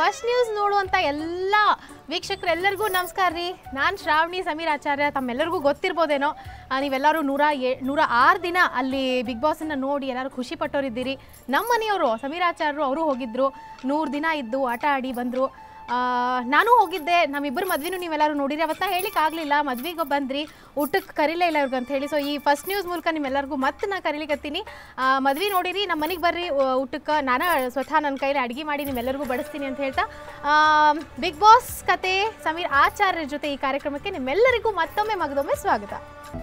First news ನೋಡುವಂಥ ಎಲ್ಲ ವೀಕ್ಷಕರೆಲ್ಲರಿಗೂ ನಮಸ್ಕಾರ ರೀ ನಾನು ಶ್ರಾವಣಿ ಸಮೀರ್ ಆಚಾರ್ಯ ತಮ್ಮೆಲ್ಲರಿಗೂ ಗೊತ್ತಿರ್ಬೋದೇನೋ ಆ, ನೀವೆಲ್ಲರೂ ನೂರ ಎ ನೂರ ಆರು ದಿನ ಅಲ್ಲಿ ಬಿಗ್ ಬಾಸನ್ನು ನೋಡಿ ಎಲ್ಲರೂ ಖುಷಿ ಪಟ್ಟೋರಿದ್ದೀರಿ ನಮ್ಮ ಮನೆಯವರು ಸಮೀರ್ ಆಚಾರ್ಯರು ಅವರು ಹೋಗಿದ್ದರು ನೂರು ದಿನ ಇದ್ದು ಆಟ ಆಡಿ ಬಂದರು ನಾನು ಹೋಗಿದ್ದೆ ನಮ್ಮಿಬ್ಬರು ಮದ್ವೆನೂ ನೀವೆಲ್ಲರೂ ನೋಡಿರಿ ಅವತ್ತ ಹೇಳಿಕ್ ಆಗಲಿಲ್ಲ ಮದ್ವೆಗೆ ಬಂದ್ರಿ ಊಟಕ್ಕೆ ಕರೀಲೇ ಇಲ್ಲ ಇವ್ರಿಗೆ ಅಂತ ಹೇಳಿ ಸೊ ಈ ಫಸ್ಟ್ ನ್ಯೂಸ್ ಮೂಲಕ ನಿಮ್ಮೆಲ್ಲರಿಗೂ ಮತ್ತೆ ನಾನು ಕರೀಲಿಕತ್ತೀನಿ ಮದ್ವೆ ನೋಡಿರಿ ನಮ್ಮ ಮನೆಗೆ ಬರ್ರಿ ಊ- ಊಟಕ್ಕೆ ನಾನು ಸ್ವತಃ ನನ್ನ ಕೈಲಿ ಅಡುಗೆ ಮಾಡಿ ನಿಮ್ಮೆಲ್ಲರಿಗೂ ಬಡಿಸ್ತೀನಿ ಅಂತ ಹೇಳ್ತಾ ಬಿಗ್ ಬಾಸ್ ಕತೆ ಸಮೀರ್ ಆಚಾರ್ಯರ ಜೊತೆ ಈ ಕಾರ್ಯಕ್ರಮಕ್ಕೆ ನಿಮ್ಮೆಲ್ಲರಿಗೂ ಮತ್ತೊಮ್ಮೆ ಮಗದೊಮ್ಮೆ ಸ್ವಾಗತ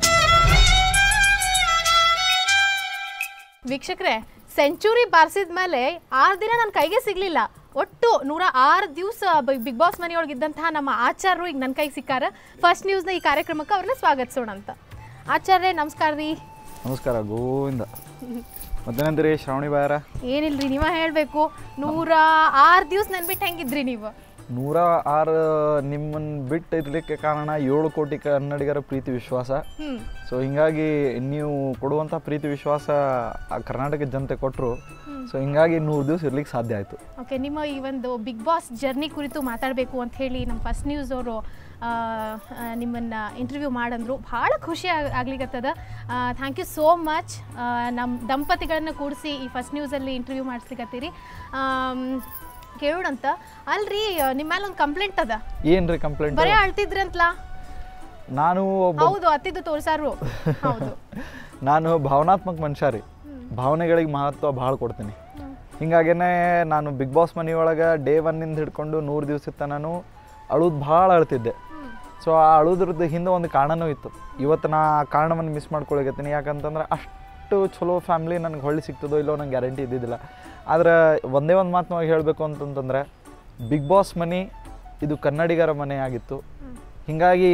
ವೀಕ್ಷಕರೇ ಸೆಂಚುರಿ ಬಾರಿಸಿದ ಮೇಲೆ ಆರು ದಿನ ನನ್ನ ಕೈಗೆ ಸಿಗಲಿಲ್ಲ ಒಟ್ಟು ನೂರ ಆರು ದಿವಸ ಬಿಗ್ ಬಾಸ್ ಮನೆಯೊಳಗೆ ಇದ್ದಂತಹ ನಮ್ಮ ಆಚಾರ್ಯರು ಈಗ ನನ್ನ ಕೈಗೆ ಸಿಕ್ಕಾರ ಫಸ್ಟ್ ನ್ಯೂಸ್ನ ಈ ಕಾರ್ಯಕ್ರಮಕ್ಕೆ ಅವ್ರನ್ನ ಸ್ವಾಗತಿಸೋಣ ಅಂತ ಆಚಾರ್ಯ ನಮಸ್ಕಾರ ರೀ ನಮಸ್ಕಾರ ಗೋವಿಂದ ಮತ್ತೇನಂತೀರಿ ಶ್ರಾವಣಿ ಬಾಯಾರ ಏನಿಲ್ರಿ ನೀವ ಹೇಳಬೇಕು ನೂರ ಆರು ದಿವಸ ನೆನ್ಬಿಟ್ಟು ಹೆಂಗಿದ್ರಿ ನೀವು ನೂರ ಆರು ನಿಮ್ಮನ್ನು ಬಿಟ್ಟು ಇರ್ಲಿಕ್ಕೆ ಕಾರಣ ಏಳು ಕೋಟಿ ಕನ್ನಡಿಗರ ಪ್ರೀತಿ ವಿಶ್ವಾಸ ಹ್ಞೂ ಸೊ ಹಿಂಗಾಗಿ ನೀವು ಕೊಡುವಂಥ ಪ್ರೀತಿ ವಿಶ್ವಾಸ ಆ ಕರ್ನಾಟಕದ ಜನತೆ ಕೊಟ್ಟರು ಸೊ ಹಿಂಗಾಗಿ ನೂರು ದಿವಸ ಇರ್ಲಿಕ್ಕೆ ಸಾಧ್ಯ ಆಯಿತು ಓಕೆ ನಿಮ್ಮ ಈ ಒಂದು ಬಿಗ್ ಬಾಸ್ ಜರ್ನಿ ಕುರಿತು ಮಾತಾಡಬೇಕು ಅಂತ ಹೇಳಿ ನಮ್ಮ ಫಸ್ಟ್ ನ್ಯೂಸ್ ಅವರು ನಿಮ್ಮನ್ನು ಇಂಟರ್ವ್ಯೂ ಮಾಡಂದ್ರು ಭಾಳ ಖುಷಿ ಆಗ್- ಆಗ್ಲಿಕತ್ತದ ಥ್ಯಾಂಕ್ ಯು ಸೋ ಮಚ್ ನಮ್ಮ ದಂಪತಿಗಳನ್ನು ಕೂಡಿಸಿ ಈ ಫಸ್ಟ್ ನ್ಯೂಸಲ್ಲಿ ಇಂಟರ್ವ್ಯೂ ಮಾಡಿಸ್ಲಿಕತ್ತೀರಿ ಆಮ್, ಕೇಳೋಣಂತ ಅಲ್ರಿ ನಿಮ್ಮ ಮೇಲೆ ಒಂದು ಕಂಪ್ಲೇಂಟ್ ಅದ ಏನ್ರಿ ಕಂಪ್ಲೇಂಟ್ ಬರೀ ಅಳ್ತಿದ್ರಂತಲಾ ನಾನು ಒಬ್ಬ ಹೌದು ಅತ್ತಿದ್ದು ತೋರ್ಸಾರು ಹೌದು ನಾನು ಭಾವನಾತ್ಮಕ ಮನುಷ್ಯ ರೀ ಭಾವನೆಗಳಿಗೆ ಮಹತ್ವ ಭಾಳ ಕೊಡ್ತೀನಿ ಹಿಂಗಾಗೇನೆ ನಾನು ಬಿಗ್ ಬಾಸ್ ಮನೆಯೊಳಗೆ ಡೇ ಒನ್ನಿಂದ ಹಿಡ್ಕೊಂಡು ನೂರು ದಿವಸ ನಾನು ಅಳುದು ಭಾಳ ಅಳ್ತಿದ್ದೆ ಸೊ ಆ ಅಳುದ್ರದ್ದು ಹಿಂದೆ ಒಂದು ಕಾರಣನೂ ಇತ್ತು ಇವತ್ತು ನಾ ಆ ಕಾರಣವನ್ನು ಮಿಸ್ ಮಾಡ್ಕೊಳಕತ್ತೀನಿ ಯಾಕಂತಂದ್ರೆ ಅಷ್ಟು ಚಲೋ ಫ್ಯಾಮ್ಲಿ ನನಗೆ ಹೊಳ್ಳಿ ಸಿಗ್ತದೋ ಇಲ್ಲೋ ನಂಗೆ ಗ್ಯಾರಂಟಿ ಇದ್ದಿದ್ದಿಲ್ಲ ಆದ್ರೆ ಒಂದೇ ಒಂದು ಮಾತು ನಾವು ಹೇಳಬೇಕು ಅಂತಂತಂದ್ರೆ ಬಿಗ್ ಬಾಸ್ ಮನೆ ಇದು ಕನ್ನಡಿಗರ ಮನೆ ಆಗಿತ್ತು ಹೀಗಾಗಿ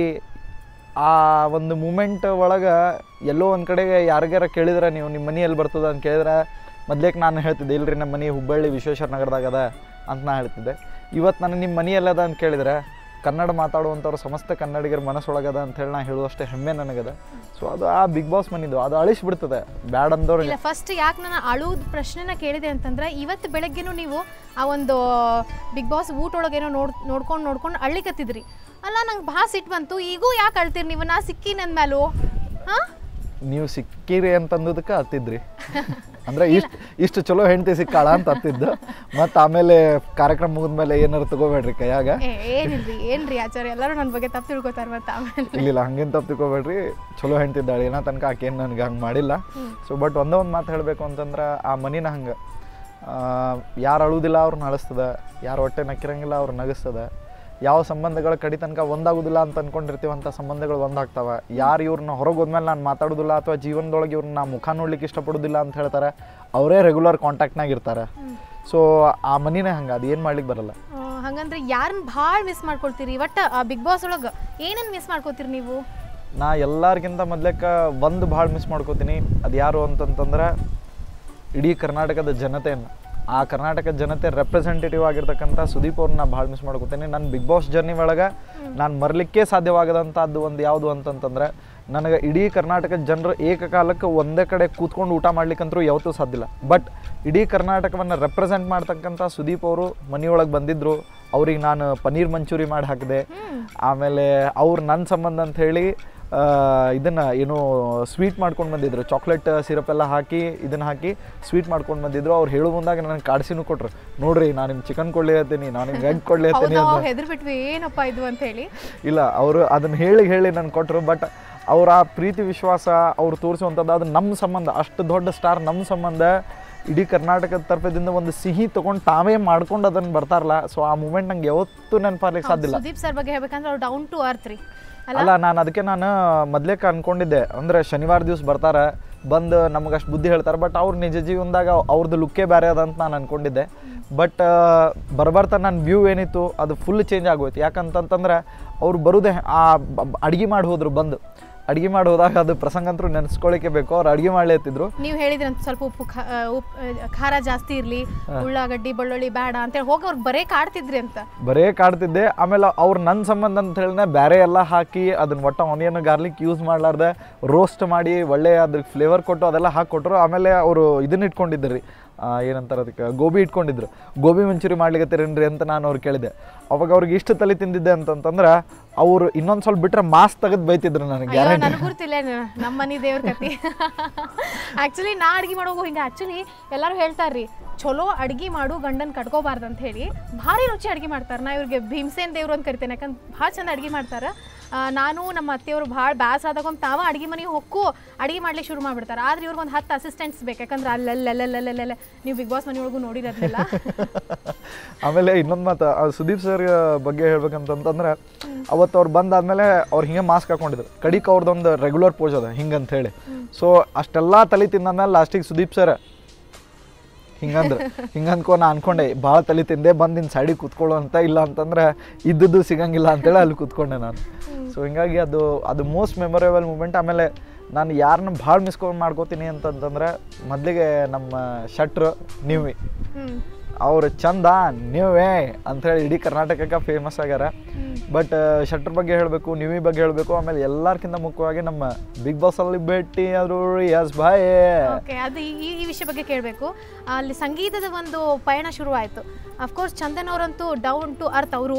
ಆ ಒಂದು ಮೂಮೆಂಟ್ ಒಳಗೆ ಎಲ್ಲೋ ಒಂದು ಕಡೆಗೆ ಯಾರಿಗಾರ ಕೇಳಿದ್ರೆ ನೀವು ನಿಮ್ಮ ಮನೆ ಎಲ್ಲಿ ಬರ್ತದ ಅಂತ ಕೇಳಿದ್ರೆ ಮೊದ್ಲೇಕ್ ನಾನು ಹೇಳ್ತಿದ್ದೆ ಇಲ್ರಿ ನಮ್ಮ ಮನೆ ಹುಬ್ಬಳ್ಳಿ ವಿಶ್ವೇಶ್ವರ ನಗರದಾಗ ಅದ ಅಂತ ನಾ ಹೇಳ್ತಿದ್ದೆ ಇವತ್ತು ನಾನು ನಿಮ್ಮ ಮನೆ ಎಲ್ಲದ ಅಂತ ಕೇಳಿದ್ರೆ ಕನ್ನಡ ಮಾತಾಡುವಂಥವ್ರು ಸಮಸ್ತ ಕನ್ನಡಿಗರ ಮನಸ್ಸೊಳಗದ ಅಂತ ಹೇಳಿ ನಾ ಹೇಳುವಷ್ಟೇ ಹೆಮ್ಮೆ ನನಗದ ಸೊ ಅದು ಆ ಬಿಗ್ ಬಾಸ್ ಮನಿದು ಅದು ಅಳಿಸ್ಬಿಡ್ತದೆ ಬ್ಯಾಡ್ ಅಂದವ್ರಿಗೆ ಇಲ್ಲ ಫಸ್ಟ್ ಯಾಕೆ ನಾನು ಅಳುವುದು ಪ್ರಶ್ನೆನ ಕೇಳಿದೆ ಅಂತಂದ್ರೆ ಇವತ್ತು ಬೆಳಗ್ಗೆನೂ ನೀವು ಆ ಒಂದು ಬಿಗ್ ಬಾಸ್ ಊಟ ಒಳಗೇನೋ ನೋಡ್ ನೋಡ್ಕೊಂಡು ನೋಡ್ಕೊಂಡು ಅಳ್ಳಿಕತ್ತಿದ್ರಿ ಅಲ್ಲ ನಂಗೆ ಭಾಳ ಸಿಟ್ಟು ಬಂತು ಈಗೂ ಯಾಕೆ ಅಳ್ತೀರಿ ನೀವು ನಾ ಸಿಕ್ಕಿ ನನ್ನ ಮೇಲೂ ಹಾಂ ನೀವು ಸಿಕ್ಕಿರಿ ಅಂತಂದದಕ್ಕೆ ಹತ್ತಿದ್ರಿ ಅಂದ್ರೆ ಇಷ್ಟು ಇಷ್ಟು ಚಲೋ ಹೆಂಡತಿ ಸಿಕ್ಕಾಳ ಅಂತ ಹತ್ತಿದ್ದು ಮತ್ತು ಆಮೇಲೆ ಕಾರ್ಯಕ್ರಮ ಮುಗಿದ್ಮೇಲೆ ಏನಾರು ತಗೋಬೇಡ್ರಿ ಕೈಯಾಗ ಏ ಏನಿಲ್ರಿ ಏನ್ರಿ ಆಚಾರ್ಯ ಎಲ್ಲರೂ ನನ್ನ ಬಗ್ಗೆ ತಪ್ಪು ತಿಳ್ಕೊತಾರೆ ಮತ್ತೆ ಆಮೇಲೆ ಇಲ್ಲಿಲ್ಲ ಹಂಗೇನು ತಪ್ಪು ತಿಳ್ಕೊಬೇಡ್ರಿ ಚಲೋ ಹೆಂಡ್ತಿದ್ದಾಳೆ ಏನೋ ತನಕ ಆಕೇನು ನನಗೆ ಹಂಗೆ ಮಾಡಿಲ್ಲ ಸೊ ಬಟ್ ಒಂದೇ ಒಂದು ಮಾತು ಹೇಳಬೇಕು ಅಂತಂದ್ರೆ ಆ ಮನಿನ ಹಂಗೆ ಯಾರು ಅಳುವುದಿಲ್ಲ ಅವ್ರನ್ನ ಅಳಿಸ್ತದ ಯಾರು ಹೊಟ್ಟೆ ನಕ್ಕಿರಂಗಿಲ್ಲ ಅವ್ರು ನಗಿಸ್ತದ ಯಾವ ಸಂಬಂಧಗಳ ಕಡಿ ತನಕ ಒಂದಾಗೋದಿಲ್ಲ ಅಂತ ಅನ್ಕೊಂಡಿರ್ತೀವಂಥ ಸಂಬಂಧಗಳು ಒಂದಾಗ್ತಾವ ಯಾರು ಇವ್ರನ್ನ ಹೊರಗೆ ಹೋದ್ಮೇಲೆ ನಾನು ಮಾತಾಡೋದಿಲ್ಲ ಅಥವಾ ಜೀವನದೊಳಗೆ ಇವ್ರನ್ನ ನಾ ಮುಖ ನೋಡ್ಲಿಕ್ಕೆ ಇಷ್ಟಪಡೋದಿಲ್ಲ ಅಂತ ಹೇಳ್ತಾರೆ ಅವರೇ ರೆಗ್ಯುಲರ್ ಕಾಂಟ್ಯಾಕ್ಟ್ನಾಗ ಇರ್ತಾರೆ ಸೊ ಆ ಮನಿನೇ ಹಂಗೆ ಅದು ಏನು ಮಾಡ್ಲಿಕ್ಕೆ ಬರಲ್ಲ ಆ, ಹಂಗಂದ್ರೆ ಯಾರನ್ನ ಭಾಳ ಮಿಸ್ ಮಾಡ್ಕೊಳ್ತೀರಿ ಒಟ್ಟು ಆ ಬಿಗ್ ಬಾಸ್ ಒಳಗೆ ಏನನ್ನ ಮಿಸ್ ಮಾಡ್ಕೋತೀರಿ ನೀವು ನಾ ಎಲ್ಲರಿಗಿಂತ ಮೊದ್ಲೇಕ ಒಂದು ಭಾಳ ಮಿಸ್ ಮಾಡ್ಕೋತೀನಿ ಅದು ಯಾರು ಅಂತಂತಂದ್ರೆ ಇಡೀ ಕರ್ನಾಟಕದ ಜನತೆಯನ್ನು ಆ ಕರ್ನಾಟಕದ ಜನತೆ ರೆಪ್ರೆಸೆಂಟೇಟಿವ್ ಆಗಿರ್ತಕ್ಕಂಥ ಸುದೀಪ್ ಅವ್ರನ್ನ ಭಾಳ ಮಿಸ್ ಮಾಡ್ಕೋತೀನಿ ನನ್ನ ಬಿಗ್ ಬಾಸ್ ಜರ್ನಿ ಒಳಗೆ ನಾನು ಮರಲಿಕ್ಕೆ ಸಾಧ್ಯವಾಗದಂಥದ್ದು ಒಂದು ಯಾವುದು ಅಂತಂತಂದ್ರೆ ನನಗೆ ಇಡೀ ಕರ್ನಾಟಕದ ಜನರು ಏಕಕಾಲಕ್ಕೆ ಒಂದೇ ಕಡೆ ಕೂತ್ಕೊಂಡು ಊಟ ಮಾಡ್ಲಿಕ್ಕಂತರೂ ಯಾವತ್ತೂ ಸಾಧ್ಯ ಇಲ್ಲ ಬಟ್ ಇಡೀ ಕರ್ನಾಟಕವನ್ನು ರೆಪ್ರೆಸೆಂಟ್ ಮಾಡ್ತಕ್ಕಂಥ ಸುದೀಪ್ ಅವರು ಮನೆಯೊಳಗೆ ಬಂದಿದ್ದರು ಅವ್ರಿಗೆ ನಾನು ಪನ್ನೀರ್ ಮಂಚೂರಿ ಮಾಡಿ ಹಾಕಿದೆ ಆಮೇಲೆ ಅವ್ರು ನನ್ನ ಸಂಬಂಧ ಅಂತ ಹೇಳಿ ಆ, ಇದನ್ನ ಏನು ಸ್ವೀಟ್ ಮಾಡ್ಕೊಂಡು ಬಂದಿದ್ರು ಚಾಕ್ಲೇಟ್ ಸಿರಪ್ ಎಲ್ಲ ಹಾಕಿ ಇದನ್ನ ಹಾಕಿ ಸ್ವೀಟ್ ಮಾಡ್ಕೊಂಡು ಬಂದಿದ್ರು ಅವ್ರು ಹೇಳೋ ಮುಂದಾಗ ನನಗೆ ಕಾಡ್ಸಿನೂ ಕೊಟ್ರು ನೋಡ್ರಿ ನಾನು ನಿಮ್ಗೆ ಚಿಕನ್ ಕೊಡ್ಲಿ ಹತ್ತೀನಿ ನಾನು ನಿಮ್ಗೆ ಎಗ್ ಕೊಡ್ಲಿ ಹತ್ತೀನಿ ಹೌದು ಅಂತ ಹೆದರ್ ಬಿಟ್ವಿ ಏನಪ್ಪ ಇದು ಅಂತ ಹೇಳಿ ಇಲ್ಲ ಅವರು ಅದನ್ನ ಹೇಳಿ ಹೇಳಿ ನನ್ಗೆ ಕೊಟ್ಟರು ಬಟ್ ಅವ್ರ ಆ ಪ್ರೀತಿ ವಿಶ್ವಾಸ ಅವ್ರು ತೋರಿಸುವಂಥದ್ದು ಅದು ನಮ್ಮ ಸಂಬಂಧ ಅಷ್ಟು ದೊಡ್ಡ ಸ್ಟಾರ್ ನಮ್ಮ ಸಂಬಂಧ ಇಡೀ ಕರ್ನಾಟಕದ ತರಫದಿಂದ ಒಂದು ಸಿಹಿ ತೊಗೊಂಡು ತಾವೇ ಮಾಡ್ಕೊಂಡು ಅದನ್ನು ಬರ್ತಾರಲ್ಲ ಸೊ ಆ ಮೂಮೆಂಟ್ ನಂಗೆ ಯಾವತ್ತೂ ನೆನಪಾರ್ಲಿಕ್ಕೆ ಸಾಧ್ಯ ಇಲ್ಲ ಸುದೀಪ್ ಸರ್ ಬಗ್ಗೆ ಹೇಳ್ಬೇಕಂದ್ರೆ ಅವ್ರು ಡೌನ್ ಟು ಅರ್ತ್ ರೀ ಅಲ್ಲ ಅಲ್ಲ ನಾನು ಅದಕ್ಕೆ ನಾನು ಮೊದ್ಲೇಕ ಅನ್ಕೊಂಡಿದ್ದೆ ಅಂದ್ರೆ ಶನಿವಾರ ದಿವಸ ಬರ್ತಾರೆ ಬಂದು ನಮಗೆ ಅಷ್ಟು ಬುದ್ಧಿ ಹೇಳ್ತಾರೆ ಬಟ್ ಅವ್ರ ನಿಜ ಜೀವನದಾಗ ಅವ್ರದ್ದು ಲುಕ್ಕೇ ಬೇರೆ ಅದ ಅಂತ ನಾನು ಅನ್ಕೊಂಡಿದ್ದೆ ಬಟ್ ಬರ್ಬರ್ತಾ ನನ್ನ ವ್ಯೂ ಏನಿತ್ತು ಅದು ಫುಲ್ ಚೇಂಜ್ ಆಗೋಯ್ತು ಯಾಕಂತಂತಂದ್ರೆ ಅವ್ರು ಬರೋದೇ ಆ ಅಡುಗೆ ಮಾಡಿ ಹೋದ್ರು ಬಂದು ಅಡುಗೆ ಮಾಡಿ ಹೋದಾಗ ಅದು ಪ್ರಸಂಗ ಅಂತೂ ನೆನೆಸ್ಕೊಳ್ಳಿಕ್ಕೆ ಬೇಕು ಅವ್ರು ಅಡುಗೆ ಮಾಡ್ಲೇತಿದ್ರು ನೀವು ಹೇಳಿದ್ರಂತ ಸ್ವಲ್ಪ ಉಪ್ಪು ಖಾ- ಆ, ಉಪ್ಪು ಆ, ಖಾರ ಜಾಸ್ತಿ ಇರಲಿ ಉಳ್ಳಾಗಡ್ಡಿ ಬೆಳ್ಳುಳ್ಳಿ ಬೇಡ ಅಂತೇಳಿ ಹೋಗಿ ಅವ್ರು ಬರೇ ಕಾಡ್ತಿದ್ರಿ ಅಂತ ಬರೇ ಕಾಡ್ತಿದ್ದೆ ಆಮೇಲೆ ಅವ್ರು ನನ್ನ ಸಂಬಂಧ ಅಂತ ಹೇಳಿದ್ರೆ ಬೇರೆ ಎಲ್ಲ ಹಾಕಿ ಅದನ್ನ ಒಟ್ಟ ಆನಿಯನ್ ಗಾರ್ಲಿಕ್ ಯೂಸ್ ಮಾಡಲಾರ್ದೆ ರೋಸ್ಟ್ ಮಾಡಿ ಒಳ್ಳೆ ಅದ್ರ ಫ್ಲೇವರ್ ಕೊಟ್ಟು ಅದೆಲ್ಲ ಹಾಕಿ ಕೊಟ್ಟರು ಆಮೇಲೆ ಅವರು ಇದನ್ನ ಇಟ್ಕೊಂಡಿದ್ದರು ರೀ ಆ, ಏನಂತಾರೆ ಅದಕ್ಕೆ ಗೋಬಿ ಇಟ್ಕೊಂಡಿದ್ರು ಗೋಬಿ ಮಂಚೂರಿ ಮಾಡ್ಲಿಕತ್ತೀರೇನ್ರಿ ಅಂತ ನಾನು ಅವ್ರು ಕೇಳಿದೆ ಅವಾಗ ಅವ್ರಿಗೆ ಇಷ್ಟು ತಲೆ ತಿಂದಿದ್ದೆ ಅಂತಂತಂದ್ರೆ ಅವರು ಇನ್ನೊಂದು ಸ್ವಲ್ಪ ಬಿಟ್ರೆ ಮಾಸ್ ತೆಗೆದು ಬೈತಿದ್ರು ನನಗೆ ಅಯ್ಯೋ ಗ್ಯಾರಂಟಿ ನನಗೆ ಗುರ್ತಿಲ್ಲ ನಮ್ಮ ಮನೆ ದೇವ್ರ ಕತಿ ಆ್ಯಕ್ಚುಲಿ ನಾ ಅಡ್ಗೆ ಮಾಡೋಗು ಹಿಂಗೆ ಆ್ಯಕ್ಚುಲಿ ಎಲ್ಲರೂ ಹೇಳ್ತಾರ್ರಿ ಚಲೋ ಅಡ್ಗೆ ಮಾಡು ಗಂಡನ್ ಕಟ್ಕೋಬಾರ್ದು ಅಂತ ಹೇಳಿ ಭಾರಿ ರುಚಿ ಅಡ್ಗೆ ಮಾಡ್ತಾರೆ ನಾ ಇವ್ರಿಗೆ ಭೀಮಸೇನ್ ದೇವ್ರು ಅಂತ ಕರಿತೇನೆ ಯಾಕಂದ್ರೆ ಭಾಳ ಚಂದ ಅಡ್ಗೆ ಮಾಡ್ತಾರೆ ಆ, ನಾನು ನಮ್ಮ ಅತ್ತೆಯವರು ಭಾಳ ಬ್ಯಾಸ್ ಆದಾಗೊಂದು ತಾವ ಅಡ್ಗೆ ಮನೆಗೆ ಹೊಕ್ಕು ಅಡ್ಗೆ ಮಾಡ್ಲಿಕ್ಕೆ ಶುರು ಮಾಡ್ಬಿಡ್ತಾರೆ ಆದ್ರೆ ಇವ್ರಿಗೆ ಒಂದು ಹತ್ತು ಅಸಿಸ್ಟೆಂಟ್ಸ್ ಬೇಕು ಯಾಕಂದ್ರೆ ಅಲ್ಲೆಲ್ಲೆಲ್ಲೆಲ್ಲೆಲ್ಲೆ ನೀವು ಬಿಗ್ ಬಾಸ್ ಮನೆಯೊಳಗೂ ನೋಡಿರೋದಿಲ್ಲ ಆಮೇಲೆ ಇನ್ನೊಂದು ಮಾತು ಆ ಸುದೀಪ್ ಸರ್ ಬಗ್ಗೆ ಹೇಳ್ಬೇಕಂತಂತಂದ್ರೆ ಅವತ್ತು ಅವ್ರು ಬಂದಾದ್ಮೇಲೆ ಅವ್ರು ಹಿಂಗೆ ಮಾಸ್ಕ್ ಹಾಕೊಂಡಿದ್ರು ಕಡಿಕ್ ಅವ್ರದ್ದೊಂದು ರೆಗ್ಯುಲರ್ ಪೋಸ್ ಅದ ಹಿಂಗಂತ ಹೇಳಿ ಸೊ ಅಷ್ಟೆಲ್ಲ ತಲೆ ತಿಂದಾದ್ಮೇಲೆ ಲಾಸ್ಟಿಗೆ ಸುದೀಪ್ ಸರ್ ಹಿಂಗಂದ್ರೆ ಹಿಂಗಂದ್ಕೊ ನಾ ಅನ್ಕೊಂಡೆ ಭಾಳ ತಲೆ ತಿಂದೆ ಬಂದು ನಿನ್ನ ಸೈಡಿಗೆ ಕೂತ್ಕೊಳ್ಳೋ ಅಂತ ಇಲ್ಲ ಅಂತಂದ್ರೆ ಇದ್ದದ್ದು ಸಿಗಂಗಿಲ್ಲ ಅಂತೇಳಿ ಅಲ್ಲಿ ಕೂತ್ಕೊಂಡೆ ನಾನು ಸೊ ಹಿಂಗಾಗಿ ಅದು ಅದು ಮೋಸ್ಟ್ ಮೆಮೊರೇಬಲ್ ಮೂಮೆಂಟ್ ಆಮೇಲೆ ನಾನು ಯಾರನ್ನ ಭಾಳ ಮಿಸ್ಕೊಂಡು ಮಾಡ್ಕೋತೀನಿ ಅಂತಂತಂದ್ರೆ ಮೊದಲಿಗೆ ನಮ್ಮ ಶಟ್ರು ನೀವಿ ಹ್ಮ್ ಅವ್ರು ಚಂದ ನೀವೇ ಅಂಥೇಳಿ ಇಡೀ ಕರ್ನಾಟಕಕ್ಕೆ ಫೇಮಸ್ ಆಗ್ಯಾರ ಬಟ್ ಶಟ್ರ್ ಬಗ್ಗೆ ಹೇಳಬೇಕು ನೀವಿ ಬಗ್ಗೆ ಹೇಳಬೇಕು ಆಮೇಲೆ ಎಲ್ಲರ್ಕಿಂತ ಮುಖ್ಯವಾಗಿ ನಮ್ಮ ಬಿಗ್ ಬಾಸ್ ಅಲ್ಲಿ ಭೇಟಿ ಆದ್ರು ಯಸ್ ಬಾಯ್ ಓಕೆ ಅದು ಈ- ಈ ಈ ವಿಷಯ ಬಗ್ಗೆ ಕೇಳಬೇಕು ಅಲ್ಲಿ ಸಂಗೀತದ ಒಂದು ಪಯಣ ಶುರುವಾಯಿತು ಅಫ್ಕೋರ್ಸ್ ಚಂದನ್ ಅವರಂತೂ ಡೌನ್ ಟು ಅರ್ತ್ ಅವರು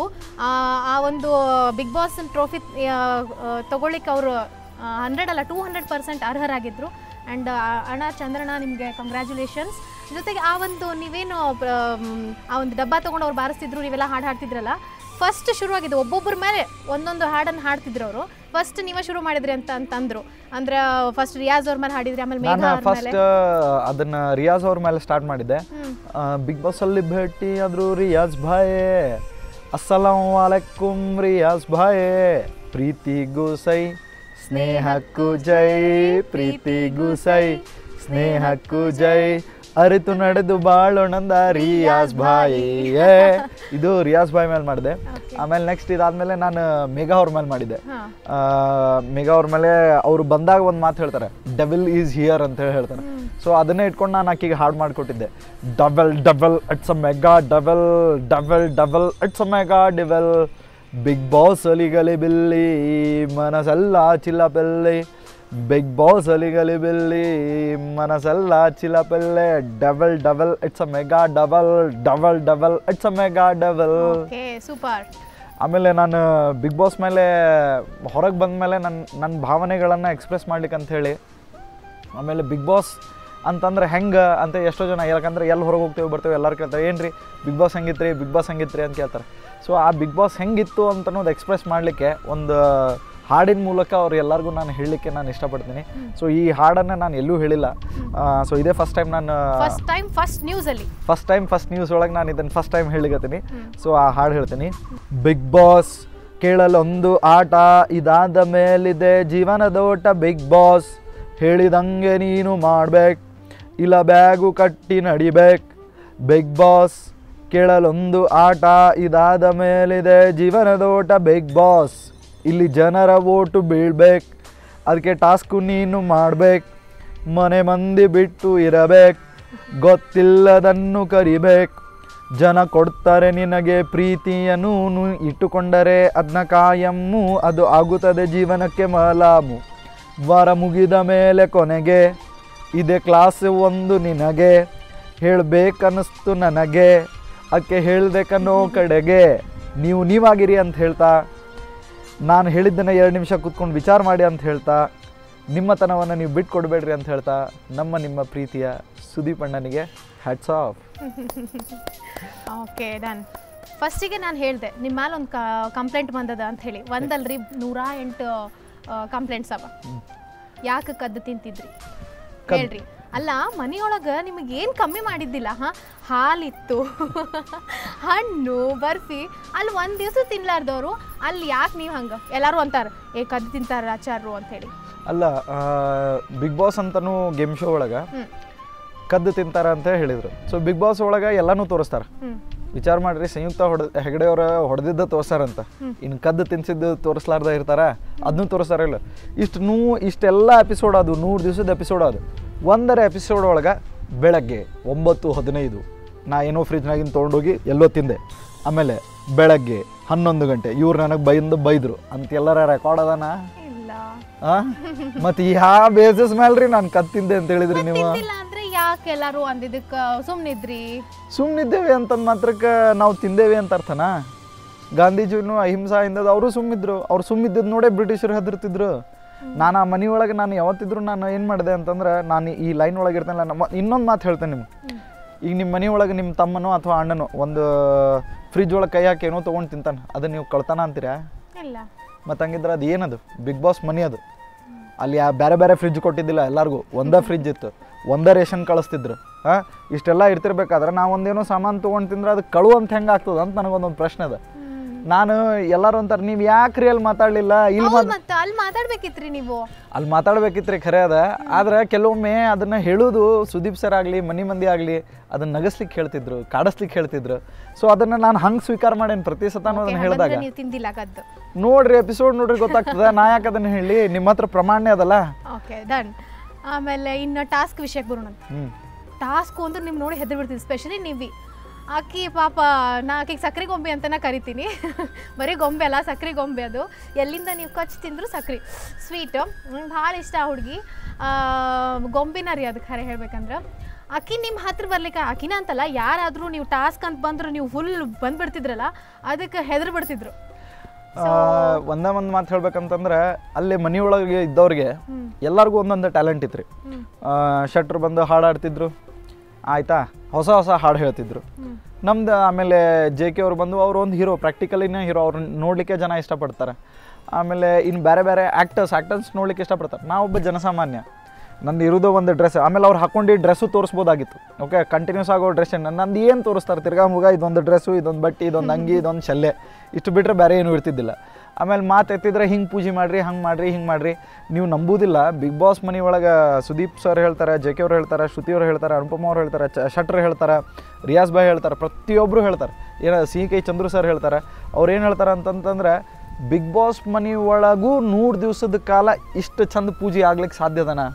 ಆ ಒಂದು ಬಿಗ್ ಬಾಸ್ ಟ್ರೋಫಿ ತಗೊಳ್ಳಿಕ್ಕೆ ಅವರು ಹಂಡ್ರೆಡ್ ಅಲ್ಲ ಟೂ ಹಂಡ್ರೆಡ್ ಪರ್ಸೆಂಟ್ ಅರ್ಹರಾಗಿದ್ದರು ಆ್ಯಂಡ್ ಅಣ್ಣ ಚಂದ್ರಣ್ಣ ನಿಮಗೆ ಕಂಗ್ರ್ಯಾಚುಲೇಷನ್ಸ್ ಜೊತೆಗೆ ಆ ಒಂದು ನೀವೇನು ಆ, ಮ್, ಆ ಒಂದು ಡಬ್ಬ ತೊಗೊಂಡು ಅವ್ರು ಬಾರಿಸ್ತಿದ್ರು ನೀವೆಲ್ಲ ಹಾಡು ಹಾಡ್ತಿದ್ರಲ್ಲ ಫಸ್ಟ್ ಶುರುವಾಗಿದ್ದು ಒಬ್ಬೊಬ್ಬರ ಮೇಲೆ ಒಂದೊಂದು ಹಾಡನ್ನು ಹಾಡ್ತಿದ್ರು ಅವರು ಫಸ್ಟ್ ನೀವೇ ಶುರು ಮಾಡಿದ್ರಿ ಅಂತ ಅಂತಂದ್ರು ಅಂದ್ರೆ ಫಸ್ಟ್ ರಿಯಾಜ್ ಅವ್ರ ಮೇಲೆ ಹಾಡಿದ್ರಿ ಆಮೇಲೆ ಮೇಘ ನಾನು ಅವ್ರ ಮೇಲೆ ಫಸ್ಟ್ ಅದನ್ನ ರಿಯಾಜ್ ಅವ್ರ ಮೇಲೆ ಸ್ಟಾರ್ಟ್ ಮಾಡಿದ್ದೆ ಬಿಗ್ ಬಾಸ್ ಅಲ್ಲಿ ಭೇಟಿ ಆದ್ರು ರಿಯಾಜ್ ಭಾಯ್ ಅಸ್ಸಲಾಂ ವಾಲೆಕುಂ ರಿಯಾಜ್ ಭಾಯ್ ಪ್ರೀತಿಗೂ ಸೈ ಸ್ನೇಹಕ್ಕೂ ಜೈ ಪ್ರೀತಿಗೂ ಸೈ ಸ್ನೇಹಕ್ಕೂ ಜೈ ಅರಿತು ನಡೆದು ಬಾಳೋಣಂದ ರಿಯಾಜ್ ಭಾಯ್ ಏ ಇದು ರಿಯಾಜ್ ಭಾಯ್ ಮೇಲೆ ಮಾಡಿದೆ ಆಮೇಲೆ ನೆಕ್ಸ್ಟ್ ಇದಾದ್ಮೇಲೆ ನಾನು ಮೇಘಾ ಅವ್ರ ಮೇಲೆ ಮಾಡಿದ್ದೆ ಹಾ. ಆ, ಮೇಘಾ ಅವ್ರ ಮೇಲೆ ಅವರು ಬಂದಾಗ ಒಂದು ಮಾತು ಹೇಳ್ತಾರೆ ಡಬಲ್ ಈಸ್ ಹಿಯರ್ ಅಂತ ಹೇಳಿ ಹೇಳ್ತಾರೆ ಸೊ ಅದನ್ನೇ ಇಟ್ಕೊಂಡು ನಾನು ಆಕಿಗೆ ಹಾಡು ಮಾಡಿಕೊಟ್ಟಿದ್ದೆ double double it's a mega double double double it's a mega double big boss ಅಲಿಗಲಿ ಬಿಲ್ಲಿ ಮನಸ್ಸೆಲ್ಲ ಚಿಲ್ಲಪೆಲ್ಲಿ ಬಿಗ್ ಬಾಸ್ ಅಲಿಗಲಿ ಬಿಲ್ಲಿ ಮನಸ್ಸೆಲ್ಲ ಚಿಲ್ಲಪೆಲ್ಲೆ double double it's a mega double double double it's a mega double okay super ಆಮೇಲೆ ನಾನು ಬಿಗ್ ಬಾಸ್ ಮೇಲೆ ಹೊರಗೆ ಬಂದ ಮೇಲೆ ನನ್ನ ನನ್ನ ಭಾವನೆಗಳನ್ನು ಎಕ್ಸ್ಪ್ರೆಸ್ ಮಾಡ್ಲಿಕ್ಕೆ ಅಂತ ಹೇಳಿ ಆಮೇಲೆ ಬಿಗ್ ಬಾಸ್ ಅಂತಂದ್ರೆ ಹೆಂಗೆ ಅಂತ ಎಷ್ಟೋ ಜನ ಯಾಕಂದ್ರೆ ಎಲ್ಲಿ ಹೊರಗೆ ಹೋಗ್ತೇವೆ ಬರ್ತೇವೆ ಎಲ್ಲರೂ ಕೇಳ್ತಾರೆ ಏನು ರೀ ಬಿಗ್ ಬಾಸ್ ಹೆಂಗಿತ್ರಿ ಬಿಗ್ ಬಾಸ್ ಹೆಂಗಿತ್ರಿ ಅಂತ ಕೇಳ್ತಾರೆ ಸೊ ಆ ಬಿಗ್ ಬಾಸ್ ಹೆಂಗಿತ್ತು ಅಂತ ಅನ್ನೋದು ಎಕ್ಸ್ಪ್ರೆಸ್ ಮಾಡಲಿಕ್ಕೆ ಒಂದು ಹಾಡಿನ ಮೂಲಕ ಅವ್ರು ಎಲ್ಲರಿಗೂ ನಾನು ಹೇಳಲಿಕ್ಕೆ ನಾನು ಇಷ್ಟಪಡ್ತೀನಿ ಸೊ ಈ ಹಾಡನ್ನು ನಾನು ಎಲ್ಲೂ ಹೇಳಿಲ್ಲ ಸೊ ಇದೇ ಫಸ್ಟ್ ಟೈಮ್ ನಾನು ಫಸ್ಟ್ ಟೈಮ್ ಫಸ್ಟ್ ನ್ಯೂಸ್ ಅಲ್ಲಿ ಫಸ್ಟ್ ಟೈಮ್ ಫಸ್ಟ್ ನ್ಯೂಸ್ ಒಳಗೆ ನಾನು ಇದನ್ನು ಫಸ್ಟ್ ಟೈಮ್ ಹೇಳಿಗತ್ತೀನಿ ಸೊ ಆ ಹಾಡು ಹೇಳ್ತೀನಿ ಬಿಗ್ ಬಾಸ್ ಕೇಳಲೊಂದು ಆಟ ಇದಾದ ಮೇಲಿದೆ ಜೀವನದೋಟ ಬಿಗ್ ಬಾಸ್ ಹೇಳಿದಂಗೆ ನೀನು ಮಾಡ್ಬೇಕು ಇಲ್ಲ ಬ್ಯಾಗು ಕಟ್ಟಿ ನಡಿಬೇಕು ಬಿಗ್ ಬಾಸ್ ಕೇಳಲೊಂದು ಆಟ ಇದಾದ ಮೇಲಿದೆ ಜೀವನದೋಟ ಬಿಗ್ ಬಾಸ್ ಇಲ್ಲಿ ಜನರ ಓಟು ಬೀಳ್ಬೇಕು ಅದಕ್ಕೆ ಟಾಸ್ಕು ನೀನು ಮಾಡ್ಬೇಕು ಮನೆ ಮಂದಿ ಬಿಟ್ಟು ಇರಬೇಕು ಗೊತ್ತಿಲ್ಲದನ್ನು ಕರಿಬೇಕು ಜನ ಕೊಡ್ತಾರೆ ನಿನಗೆ ಪ್ರೀತಿಯನ್ನು ನು- ಇಟ್ಟುಕೊಂಡರೆ ಅದನ್ನ ಕಾಯಮ್ಮು ಅದು ಆಗುತ್ತದೆ ಜೀವನಕ್ಕೆ ಮಲಾಮು ವಾರ ಮುಗಿದ ಮೇಲೆ ಕೊನೆಗೆ ಇದೆ ಕ್ಲಾಸ್ ಒಂದು ನಿನಗೆ ಹೇಳಬೇಕನ್ನಿಸ್ತು ನನಗೆ ಅದಕ್ಕೆ ಹೇಳ್ಬೇಕನ್ನೋ ಕಡೆಗೆ ನೀವು ನೀವಾಗಿರಿ ಅಂತ ಹೇಳ್ತಾ ನಾನು ಹೇಳಿದ್ದನ್ನು ಎರಡು ನಿಮಿಷ ಕೂತ್ಕೊಂಡು ವಿಚಾರ ಮಾಡಿ ಅಂತ ಹೇಳ್ತಾ ನಿಮ್ಮತನವನ್ನು ನೀವು ಬಿಟ್ಕೊಡ್ಬೇಡ್ರಿ ಅಂತ ಹೇಳ್ತಾ ನಮ್ಮ ನಿಮ್ಮ ಪ್ರೀತಿಯ ಸುದೀಪ್ ಅಣ್ಣನಿಗೆ ಹ್ಯಾಟ್ಸ್ ಆಫ್ ಓಕೆ ಡನ್ ಫಸ್ಟಿಗೆ ನಾನು ಹೇಳಿದೆ ನಿಮ್ಮ ಮೇಲೆ ಒಂದು ಕಂಪ್ಲೇಂಟ್ ಬಂದದ ಅಂತ ಹೇಳಿ ಒಂದಲ್ರಿ ನೂರ ಎಂಟು ಕಂಪ್ಲೇಂಟ್ಸ್ ಅವ ಯಾಕೆ ಕದ್ದು ತಿಂತಿದ್ರಿ ಹೇಳ್ರಿ ಅಲ್ಲ ಮನೆಯೊಳಗೆ ನಿಮಗೆ ಏನು ಕಮ್ಮಿ ಮಾಡಿದ್ದಿಲ್ಲ ಹಾ ಹಾಲಿತ್ತು ಹಣ್ಣು ಬರ್ಫಿ ಅಲ್ಲಿ ಒಂದು ದಿವಸ ತಿನ್ಲಾರ್ದವ್ರು ಅಲ್ಲಿ ಯಾಕೆ ನೀವು ಹಂಗೆ ಎಲ್ಲರೂ ಅಂತಾರೆ ಏ ಕದ್ದು ತಿಂತಾರೆ ಆಚಾರ್ರು ಅಂತ ಹೇಳಿ ಅಲ್ಲ ಬಿಗ್ ಬಾಸ್ ಅಂತನೂ ಗೇಮ್ ಶೋ ಒಳಗೆ ಹ್ಞೂ ಕದ್ದು ತಿಂತಾರ ಅಂತ ಹೇಳಿದ್ರು ಸೊ ಬಿಗ್ ಬಾಸ್ ಒಳಗೆ ಎಲ್ಲನೂ ತೋರಿಸ್ತಾರೆ ಹ್ಞೂ ವಿಚಾರ ಮಾಡ್ರಿ ಸಂಯುಕ್ತ ಹೊಡ ಹೆಗಡೆಯವ್ರ ಹೊಡೆದಿದ್ದ ತೋರ್ಸಾರಂತ ಇನ್ನು ಕದ್ದು ತಿನ್ಸಿದ್ದು ತೋರಿಸ್ಲಾರ್ದ ಇರ್ತಾರ ಅದನ್ನೂ ತೋರಿಸ್ತಾರ ಇಲ್ಲ ಇಷ್ಟು ನೂ ಇಷ್ಟೆಲ್ಲ ಎಪಿಸೋಡ್ ಅದು ನೂರು ದಿವಸದ ಎಪಿಸೋಡ್ ಅದು ಒಂದರ ಎಪಿಸೋಡ್ ಒಳಗೆ ಬೆಳಗ್ಗೆ ಒಂಬತ್ತು ಹದಿನೈದು ನಾ ಏನೋ ಫ್ರಿಜ್ನಾಗಿನ ತೊಗೊಂಡೋಗಿ ಎಲ್ಲೋ ತಿಂದೆ ಆಮೇಲೆ ಬೆಳಗ್ಗೆ ಹನ್ನೊಂದು ಗಂಟೆ ಇವ್ರು ನನಗೆ ಬೈಂದು ಬೈದರು ಅಂತ ಎಲ್ಲರ ರೆಕಾರ್ಡ್ ಅದಾನ ಇಲ್ಲ ಆ? ಮತ್ತೆ ಯಾವ ಬೇಸಿಸ್ ಮೇಲೆ ರೀ ನಾನು ಕತ್ತಿಂದೆ ಅಂತ ಹೇಳಿದ್ರಿ ನೀವು ತಿಂದಿಲ್ಲ ಅಂದ್ರೆ ಯಾವ ಯಾಕೆ ಎಲ್ಲರೂ ಅಂದಿದ್ದಕ್ಕೆ ಸುಮ್ಮನಿದ್ರಿ ಸುಮ್ಮನಿದ್ದೇವೆ ಅಂತಂದು ಮಾತ್ರಕ್ಕೆ ನಾವು ತಿಂದೇವೆ ಅಂತ ಅರ್ಥನಾ ಗಾಂಧೀಜಿನೂ ಅಹಿಂಸಾ ಹಿಂದದ ಅವರು ಸುಮ್ಮಿದ್ರು ಅವ್ರು ಸುಮ್ಮಿದ್ದದ್ದು ನೋಡೇ ಬ್ರಿಟಿಷರು ಹೆದರ್ತಿದ್ರು ನಾನು ಆ ಮನೆ ಒಳಗೆ ನಾನು ಯಾವತ್ತಿದ್ರು ನಾನು ಏನು ಮಾಡಿದೆ ಅಂತಂದ್ರೆ ನಾನು ಈ ಲೈನ್ ಒಳಗೆ ಇರ್ತೇನಲ್ಲ ನಮ್ಮ ಇನ್ನೊಂದು ಮಾತು ಹೇಳ್ತೇನೆ ನಿಮ್ಗೆ ಈಗ ನಿಮ್ಮ ಮನೆ ಒಳಗೆ ನಿಮ್ಮ ತಮ್ಮನೋ ಅಥವಾ ಅಣ್ಣನೋ ಒಂದು ಫ್ರಿಜ್ ಒಳಗೆ ಕೈ ಹಾಕಿ ಏನೋ ತೊಗೊಂಡು ತಿಂತಾನೆ ಅದನ್ನ ನೀವು ಕಳ್ತಾನ ಅಂತೀರಾ ಇಲ್ಲ ಮತ್ತು ಹಂಗಿದ್ರೆ ಅದು ಏನದು ಬಿಗ್ ಬಾಸ್ ಮನಿ ಅದು ಅಲ್ಲಿ ಆ ಬೇರೆ ಬೇರೆ ಫ್ರಿಜ್ ಕೊಟ್ಟಿದ್ದಿಲ್ಲ ಎಲ್ಲರಿಗೂ ಒಂದೇ ಫ್ರಿಜ್ ಇತ್ತು ಒಂದೇ ರೇಷನ್ ಕಳಿಸ್ತಿದ್ರು ಹಾಂ ಇಷ್ಟೆಲ್ಲ ಇರ್ತಿರ್ಬೇಕಾದ್ರೆ ನಾವು ಒಂದೇನೋ ಸಾಮಾನು ತೊಗೊಂಡು ತಿಂದ್ರೆ ಅದು ಕಳು ಅಂತ ಹೆಂಗೆ ಆಗ್ತದೆ ಅಂತ ನನಗೊಂದೊಂದು ಪ್ರಶ್ನೆ ಅದ ನಾನು ಎಲ್ಲರೂ ಅಂತಾರೆ ನೀವು ಯಾಕೆ ರೀ ಅಲ್ಲಿ ಮಾತಾಡಲಿಲ್ಲ ಇಲ್ಲಿ ಹೌದ್ ಮತ್ತ ಅಲ್ಲಿ ಮಾತಾಡ್ಬೇಕಿತ್ರಿ ನೀವು ಅಲ್ಲಿ ಮಾತಾಡ್ಬೇಕಿತ್ರಿ ಖರೆ ಅದ ಆದ್ರೆ ಕೆಲವೊಮ್ಮೆ ಅದನ್ನ ಹೇಳೋದು ಸುದೀಪ್ ಸರ್ ಆಗಲಿ ಮನಿ ಮಂದಿ ಆಗಲಿ ಅದನ್ನ ನಗಸ್ಲಿಕ್ಕೆ ಹೇಳ್ತಿದ್ರು ಕಾಡಿಸ್ಲಿಕ್ಕೆ ಹೇಳ್ತಿದ್ರು ಸೊ ಅದನ್ನ ನಾನು ಹಂಗೆ ಸ್ವೀಕಾರ ಮಾಡೇನಿ ಪ್ರತಿ ಸತಾನು ಅದನ್ನ ಹೇಳಿದಾಗ ಹಂಗಂದ್ರೆ ನೀವು ತಿಂದಿಲ್ಲ ಕದ್ದು ನೋಡ್ರಿ ಎಪಿಸೋಡ್ ನೋಡ್ರಿ ಗೊತ್ತಾಗ್ತದ ನಾ ಯಾಕೆ ಅದನ್ನ ಹೇಳಿ ನಿಮ್ಮ ಹತ್ರ ಪ್ರಮಾಣ ಅದಲ್ಲ ಓಕೆ ಡನ್ ಆಮೇಲೆ ಇನ್ನು ಟಾಸ್ಕ್ ವಿಷಯಕ್ಕೆ ಬರೋಣ ಹ್ಮ್ ಟಾಸ್ಕ್ ಅಂದ್ರೆ ನಿಮ್ಗೆ ನೋಡಿ ಹೆದರ್ ಬಿಡ್ತೀನಿ ಸ್ಪೆಷಲಿ ನೀವಿ ಆಕಿ ಪಾಪ ನಾ ಆಕಿಗೆ ಸಕ್ರೆ ಗೊಂಬೆ ಅಂತಲೇ ಕರಿತೀನಿ ಬರೀ ಗೊಂಬೆ ಅಲ್ಲ ಸಕ್ರೆ ಗೊಂಬೆ ಅದು ಎಲ್ಲಿಂದ ನೀವು ಕಚ್ ತಿಂದ್ರು ಸಕ್ರೆ ಸ್ವೀಟು ನಂಗೆ ಭಾಳ ಇಷ್ಟ ಆ ಹುಡುಗಿ ಗೊಂಬಿನ ರೀ ಅದು ಖರೆ ಹೇಳ್ಬೇಕಂದ್ರೆ ಆಕಿ ನಿಮ್ಮ ಹತ್ರ ಬರ್ಲಿಕ್ಕೆ ಆಕಿನ ಅಂತಲ್ಲ ಯಾರಾದರೂ ನೀವು ಟಾಸ್ಕ್ ಅಂತ ಬಂದ್ರು ನೀವು ಫುಲ್ ಬಂದ್ಬಿಡ್ತಿದ್ರಲ್ಲ ಅದಕ್ಕೆ ಹೆದರ್ ಬಿಡ್ತಿದ್ರು ಆ, ಒಂದೇ ಒಂದು ಮಾತು ಹೇಳ್ಬೇಕಂತಂದ್ರೆ ಅಲ್ಲಿ ಮನೆಯೊಳಗೆ ಇದ್ದವ್ರಿಗೆ ಎಲ್ಲರಿಗೂ ಒಂದೊಂದು ಟ್ಯಾಲೆಂಟ್ ಇತ್ತು ರೀ ಶಟ್ರು ಬಂದು ಹಾಡು ಆಡ್ತಿದ್ರು ಆಯ್ತಾ ಹೊಸ ಹೊಸ ಹಾಡು ಹೇಳ್ತಿದ್ರು ನಮ್ದು ಆಮೇಲೆ ಜೆ ಕೆ ಅವ್ರು ಬಂದು ಅವ್ರು ಒಂದು ಹೀರೋ ಪ್ರಾಕ್ಟಿಕಲಿನೇ ಹೀರೋ ಅವ್ರು ನೋಡಲಿಕ್ಕೆ ಜನ ಇಷ್ಟಪಡ್ತಾರೆ ಆಮೇಲೆ ಇನ್ನು ಬೇರೆ ಬೇರೆ ಆ್ಯಕ್ಟರ್ಸ್ ಆ್ಯಕ್ಟರ್ಸ್ ನೋಡ್ಲಿಕ್ಕೆ ಇಷ್ಟಪಡ್ತಾರೆ ನಾವೊಬ್ಬ ಜನಸಾಮಾನ್ಯ ನಂದು ಇರೋದು ಒಂದು ಡ್ರೆಸ್ ಆಮೇಲೆ ಅವ್ರು ಹಾಕೊಂಡು ಡ್ರೆಸ್ಸು ತೋರಿಸ್ಬೋದಾಗಿತ್ತು ಓಕೆ ಕಂಟಿನ್ಯೂಸ್ ಆಗೋ ಡ್ರೆಸ್ ನಂದು ಏನು ತೋರಿಸ್ತಾರೆ ತಿರ್ಗಾ ಮುಗ ಇದೊಂದು ಡ್ರೆಸ್ಸು ಇದೊಂದು ಬಟ್ಟೆ ಇದೊಂದು ಅಂಗಿ ಇದೊಂದು ಶಲ್ಲೆ ಇಷ್ಟು ಬಿಟ್ಟರೆ ಬೇರೆ ಏನೂ ಇರ್ತಿದ್ದಿಲ್ಲ ಆಮೇಲೆ ಮಾತು ಎತ್ತಿದ್ರೆ ಹಿಂಗೆ ಪೂಜೆ ಮಾಡಿರಿ ಹಂಗೆ ಮಾಡಿರಿ ಹಿಂಗೆ ಮಾಡಿರಿ ನೀವು ನಂಬುದಿಲ್ಲ ಬಿಗ್ ಬಾಸ್ ಮನೆ ಒಳಗೆ ಸುದೀಪ್ ಸರ್ ಹೇಳ್ತಾರೆ ಜೆ ಕೆ ಅವ್ರು ಹೇಳ್ತಾರೆ ಶ್ರುತಿ ಅವ್ರು ಹೇಳ್ತಾರೆ ಅನುಪಮ ಅವ್ರು ಹೇಳ್ತಾರೆ ಚ ಶಟ್ರ್ ಹೇಳ್ತಾರೆ ರಿಯಾಜ್ ಭಾಯ್ ಹೇಳ್ತಾರೆ ಪ್ರತಿಯೊಬ್ಬರು ಹೇಳ್ತಾರೆ ಏನ ಸಿ ಕೈ ಚಂದ್ರು ಸರ್ ಹೇಳ್ತಾರೆ ಅವ್ರು ಏನು ಹೇಳ್ತಾರೆ ಅಂತಂತಂದ್ರೆ ಬಿಗ್ ಬಾಸ್ ಮನೆ ಒಳಗೂ ನೂರು ದಿವಸದ ಕಾಲ ಇಷ್ಟು ಚಂದ ಪೂಜೆ ಆಗ್ಲಿಕ್ಕೆ ಸಾಧ್ಯದನಾ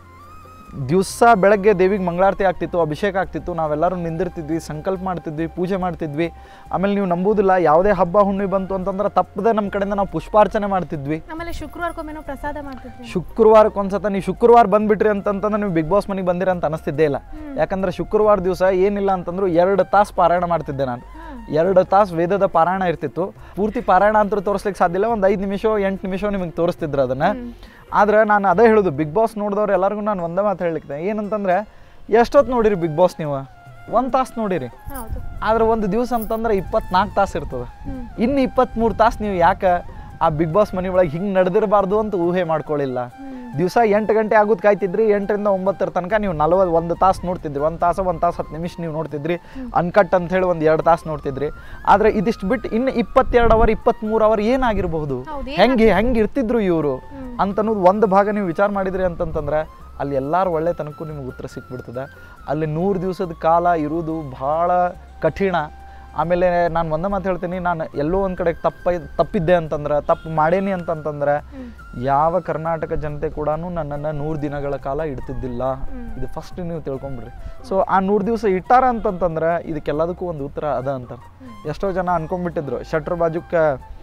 ದಿವಸ ಬೆಳಗ್ಗೆ ದೇವಿಗೆ ಮಂಗಳಾರತಿ ಆಗ್ತಿತ್ತು ಅಭಿಷೇಕ ಆಗ್ತಿತ್ತು ನಾವೆಲ್ಲರೂ ನಿಂದಿರ್ತಿದ್ವಿ ಸಂಕಲ್ಪ ಮಾಡ್ತಿದ್ವಿ ಪೂಜೆ ಮಾಡ್ತಿದ್ವಿ ಆಮೇಲೆ ನೀವು ನಂಬುದಿಲ್ಲ ಯಾವುದೇ ಹಬ್ಬ ಹುಣ್ಣಿಮೆ ಬಂತು ಅಂತಂದ್ರೆ ತಪ್ಪದೆ ನಮ್ಮ ಕಡೆಯಿಂದ ನಾವು ಪುಷ್ಪಾರ್ಚನೆ ಮಾಡ್ತಿದ್ವಿ ಆಮೇಲೆ ಶುಕ್ರವಾರಕ್ಕೊಮ್ಮೆನೋ ಪ್ರಸಾದ ಮಾಡ್ತಿದ್ವಿ ಶುಕ್ರವಾರಕ್ಕೆ ಒಂದ್ಸತ ನೀವು ಶುಕ್ರವಾರ ಬಂದ್ಬಿಟ್ರಿ ಅಂತಂತಂದ್ರೆ ನೀವು ಬಿಗ್ ಬಾಸ್ ಮನೆಗೆ ಬಂದಿರ ಅಂತ ಅನಿಸ್ತಿದ್ದೇ ಇಲ್ಲ ಯಾಕಂದ್ರೆ ಶುಕ್ರವಾರ ದಿವಸ ಏನಿಲ್ಲ ಅಂತಂದ್ರು ಎರಡು ತಾಸು ಪಾರಾಯಣ ಮಾಡ್ತಿದ್ದೆ ನಾನು ಎರಡು ತಾಸು ವೇದದ ಪಾರಾಯಣ ಇರ್ತಿತ್ತು ಪೂರ್ತಿ ಪಾರಾಯಣ ಅಂತೂ ತೋರಿಸ್ಲಿಕ್ಕೆ ಸಾಧ್ಯ ಇಲ್ಲ ಒಂದು ಐದು ನಿಮಿಷ ಎಂಟು ನಿಮಿಷ ನಿಮಗೆ ತೋರಿಸ್ತಿದ್ರು ಅದನ್ನ ಆದ್ರೆ ನಾನು ಅದೇ ಹೇಳೋದು ಬಿಗ್ ಬಾಸ್ ನೋಡಿದವ್ರು ಎಲ್ಲರಿಗೂ ನಾನು ಒಂದೇ ಮಾತು ಹೇಳಲಿಕ್ಕೆ ಏನಂತಂದ್ರೆ ಎಷ್ಟೊತ್ತು ನೋಡಿರಿ ಬಿಗ್ ಬಾಸ್ ನೀವು ಒಂದು ತಾಸು ನೋಡಿರಿ ಹೌದು ಆದ್ರೆ ಒಂದು ದಿವಸ ಅಂತಂದ್ರೆ ಇಪ್ಪತ್ನಾಲ್ಕು ತಾಸು ಇರ್ತದೆ ಇನ್ನು ಇಪ್ಪತ್ತ್ಮೂರು ತಾಸು ನೀವು ಯಾಕೆ ಆ ಬಿಗ್ ಬಾಸ್ ಮನೆ ಒಳಗೆ ಹಿಂಗೆ ನಡೆದಿರಬಾರ್ದು ಅಂತ ಊಹೆ ಮಾಡ್ಕೊಳ್ಳಿಲ್ಲ ದಿವಸ ಎಂಟು ಗಂಟೆ ಆಗೋದು ಕಾಯ್ತಿದ್ರಿ ಎಂಟರಿಂದ ಒಂಬತ್ತರ ತನಕ ನೀವು ನಲವತ್ತು ಒಂದು ತಾಸು ನೋಡ್ತಿದ್ರಿ ಒಂದು ತಾಸು ಒಂದು ತಾಸು ಹತ್ತು ನಿಮಿಷ ನೀವು ನೋಡ್ತಿದ್ರಿ ಅನ್ಕಟ್ ಅಂತ ಹೇಳಿ ಒಂದು ಎರಡು ತಾಸು ನೋಡ್ತಿದ್ರಿ ಆದರೆ ಇದಿಷ್ಟು ಬಿಟ್ಟು ಇನ್ನು ಇಪ್ಪತ್ತೆರಡು ಅವರ್ ಇಪ್ಪತ್ತ್ಮೂರು ಅವರ್ ಏನಾಗಿರಬಹುದು ಹೌದು, ಹೆಂಗೆ ಹೆಂಗೆ ಇರ್ತಿದ್ರು ಇವರು ಅಂತನ್ನೋದು ಒಂದು ಭಾಗ ನೀವು ವಿಚಾರ ಮಾಡಿದ್ರಿ ಅಂತಂತಂದ್ರೆ ಅಲ್ಲಿ ಎಲ್ಲರೂ ಒಳ್ಳೆತನಕ್ಕೂ ನಿಮ್ಗೆ ಉತ್ತರ ಸಿಕ್ಬಿಡ್ತದೆ ಅಲ್ಲಿ ನೂರು ದಿವಸದ ಕಾಲ ಇರುವುದು ಭಾಳ ಕಠಿಣ ಆಮೇಲೆ ನಾನು ಒಂದೇ ಮಾತು ಹೇಳ್ತೀನಿ ನಾನು ಎಲ್ಲೋ ಒಂದು ಕಡೆ ತಪ್ಪ ತಪ್ಪಿದ್ದೆ ಅಂತಂದ್ರೆ ತಪ್ಪು ಮಾಡೇನಿ ಅಂತಂತಂದ್ರೆ ಯಾವ ಕರ್ನಾಟಕ ಜನತೆ ಕೂಡ ನನ್ನನ್ನು ನೂರು ದಿನಗಳ ಕಾಲ ಇಡ್ತಿದ್ದಿಲ್ಲ ಇದು ಫಸ್ಟ್ ನೀವು ತಿಳ್ಕೊಂಬಿಡ್ರಿ ಸೊ ಆ ನೂರು ದಿವಸ ಇಟ್ಟಾರ ಅಂತಂತಂದ್ರೆ ಇದಕ್ಕೆಲ್ಲದಕ್ಕೂ ಒಂದು ಉತ್ತರ ಅದ ಅಂತ ಎಷ್ಟೋ ಜನ ಅನ್ಕೊಂಡ್ಬಿಟ್ಟಿದ್ರು ಶಟ್ರ್ ಬಾಜುಕ್ಕೆ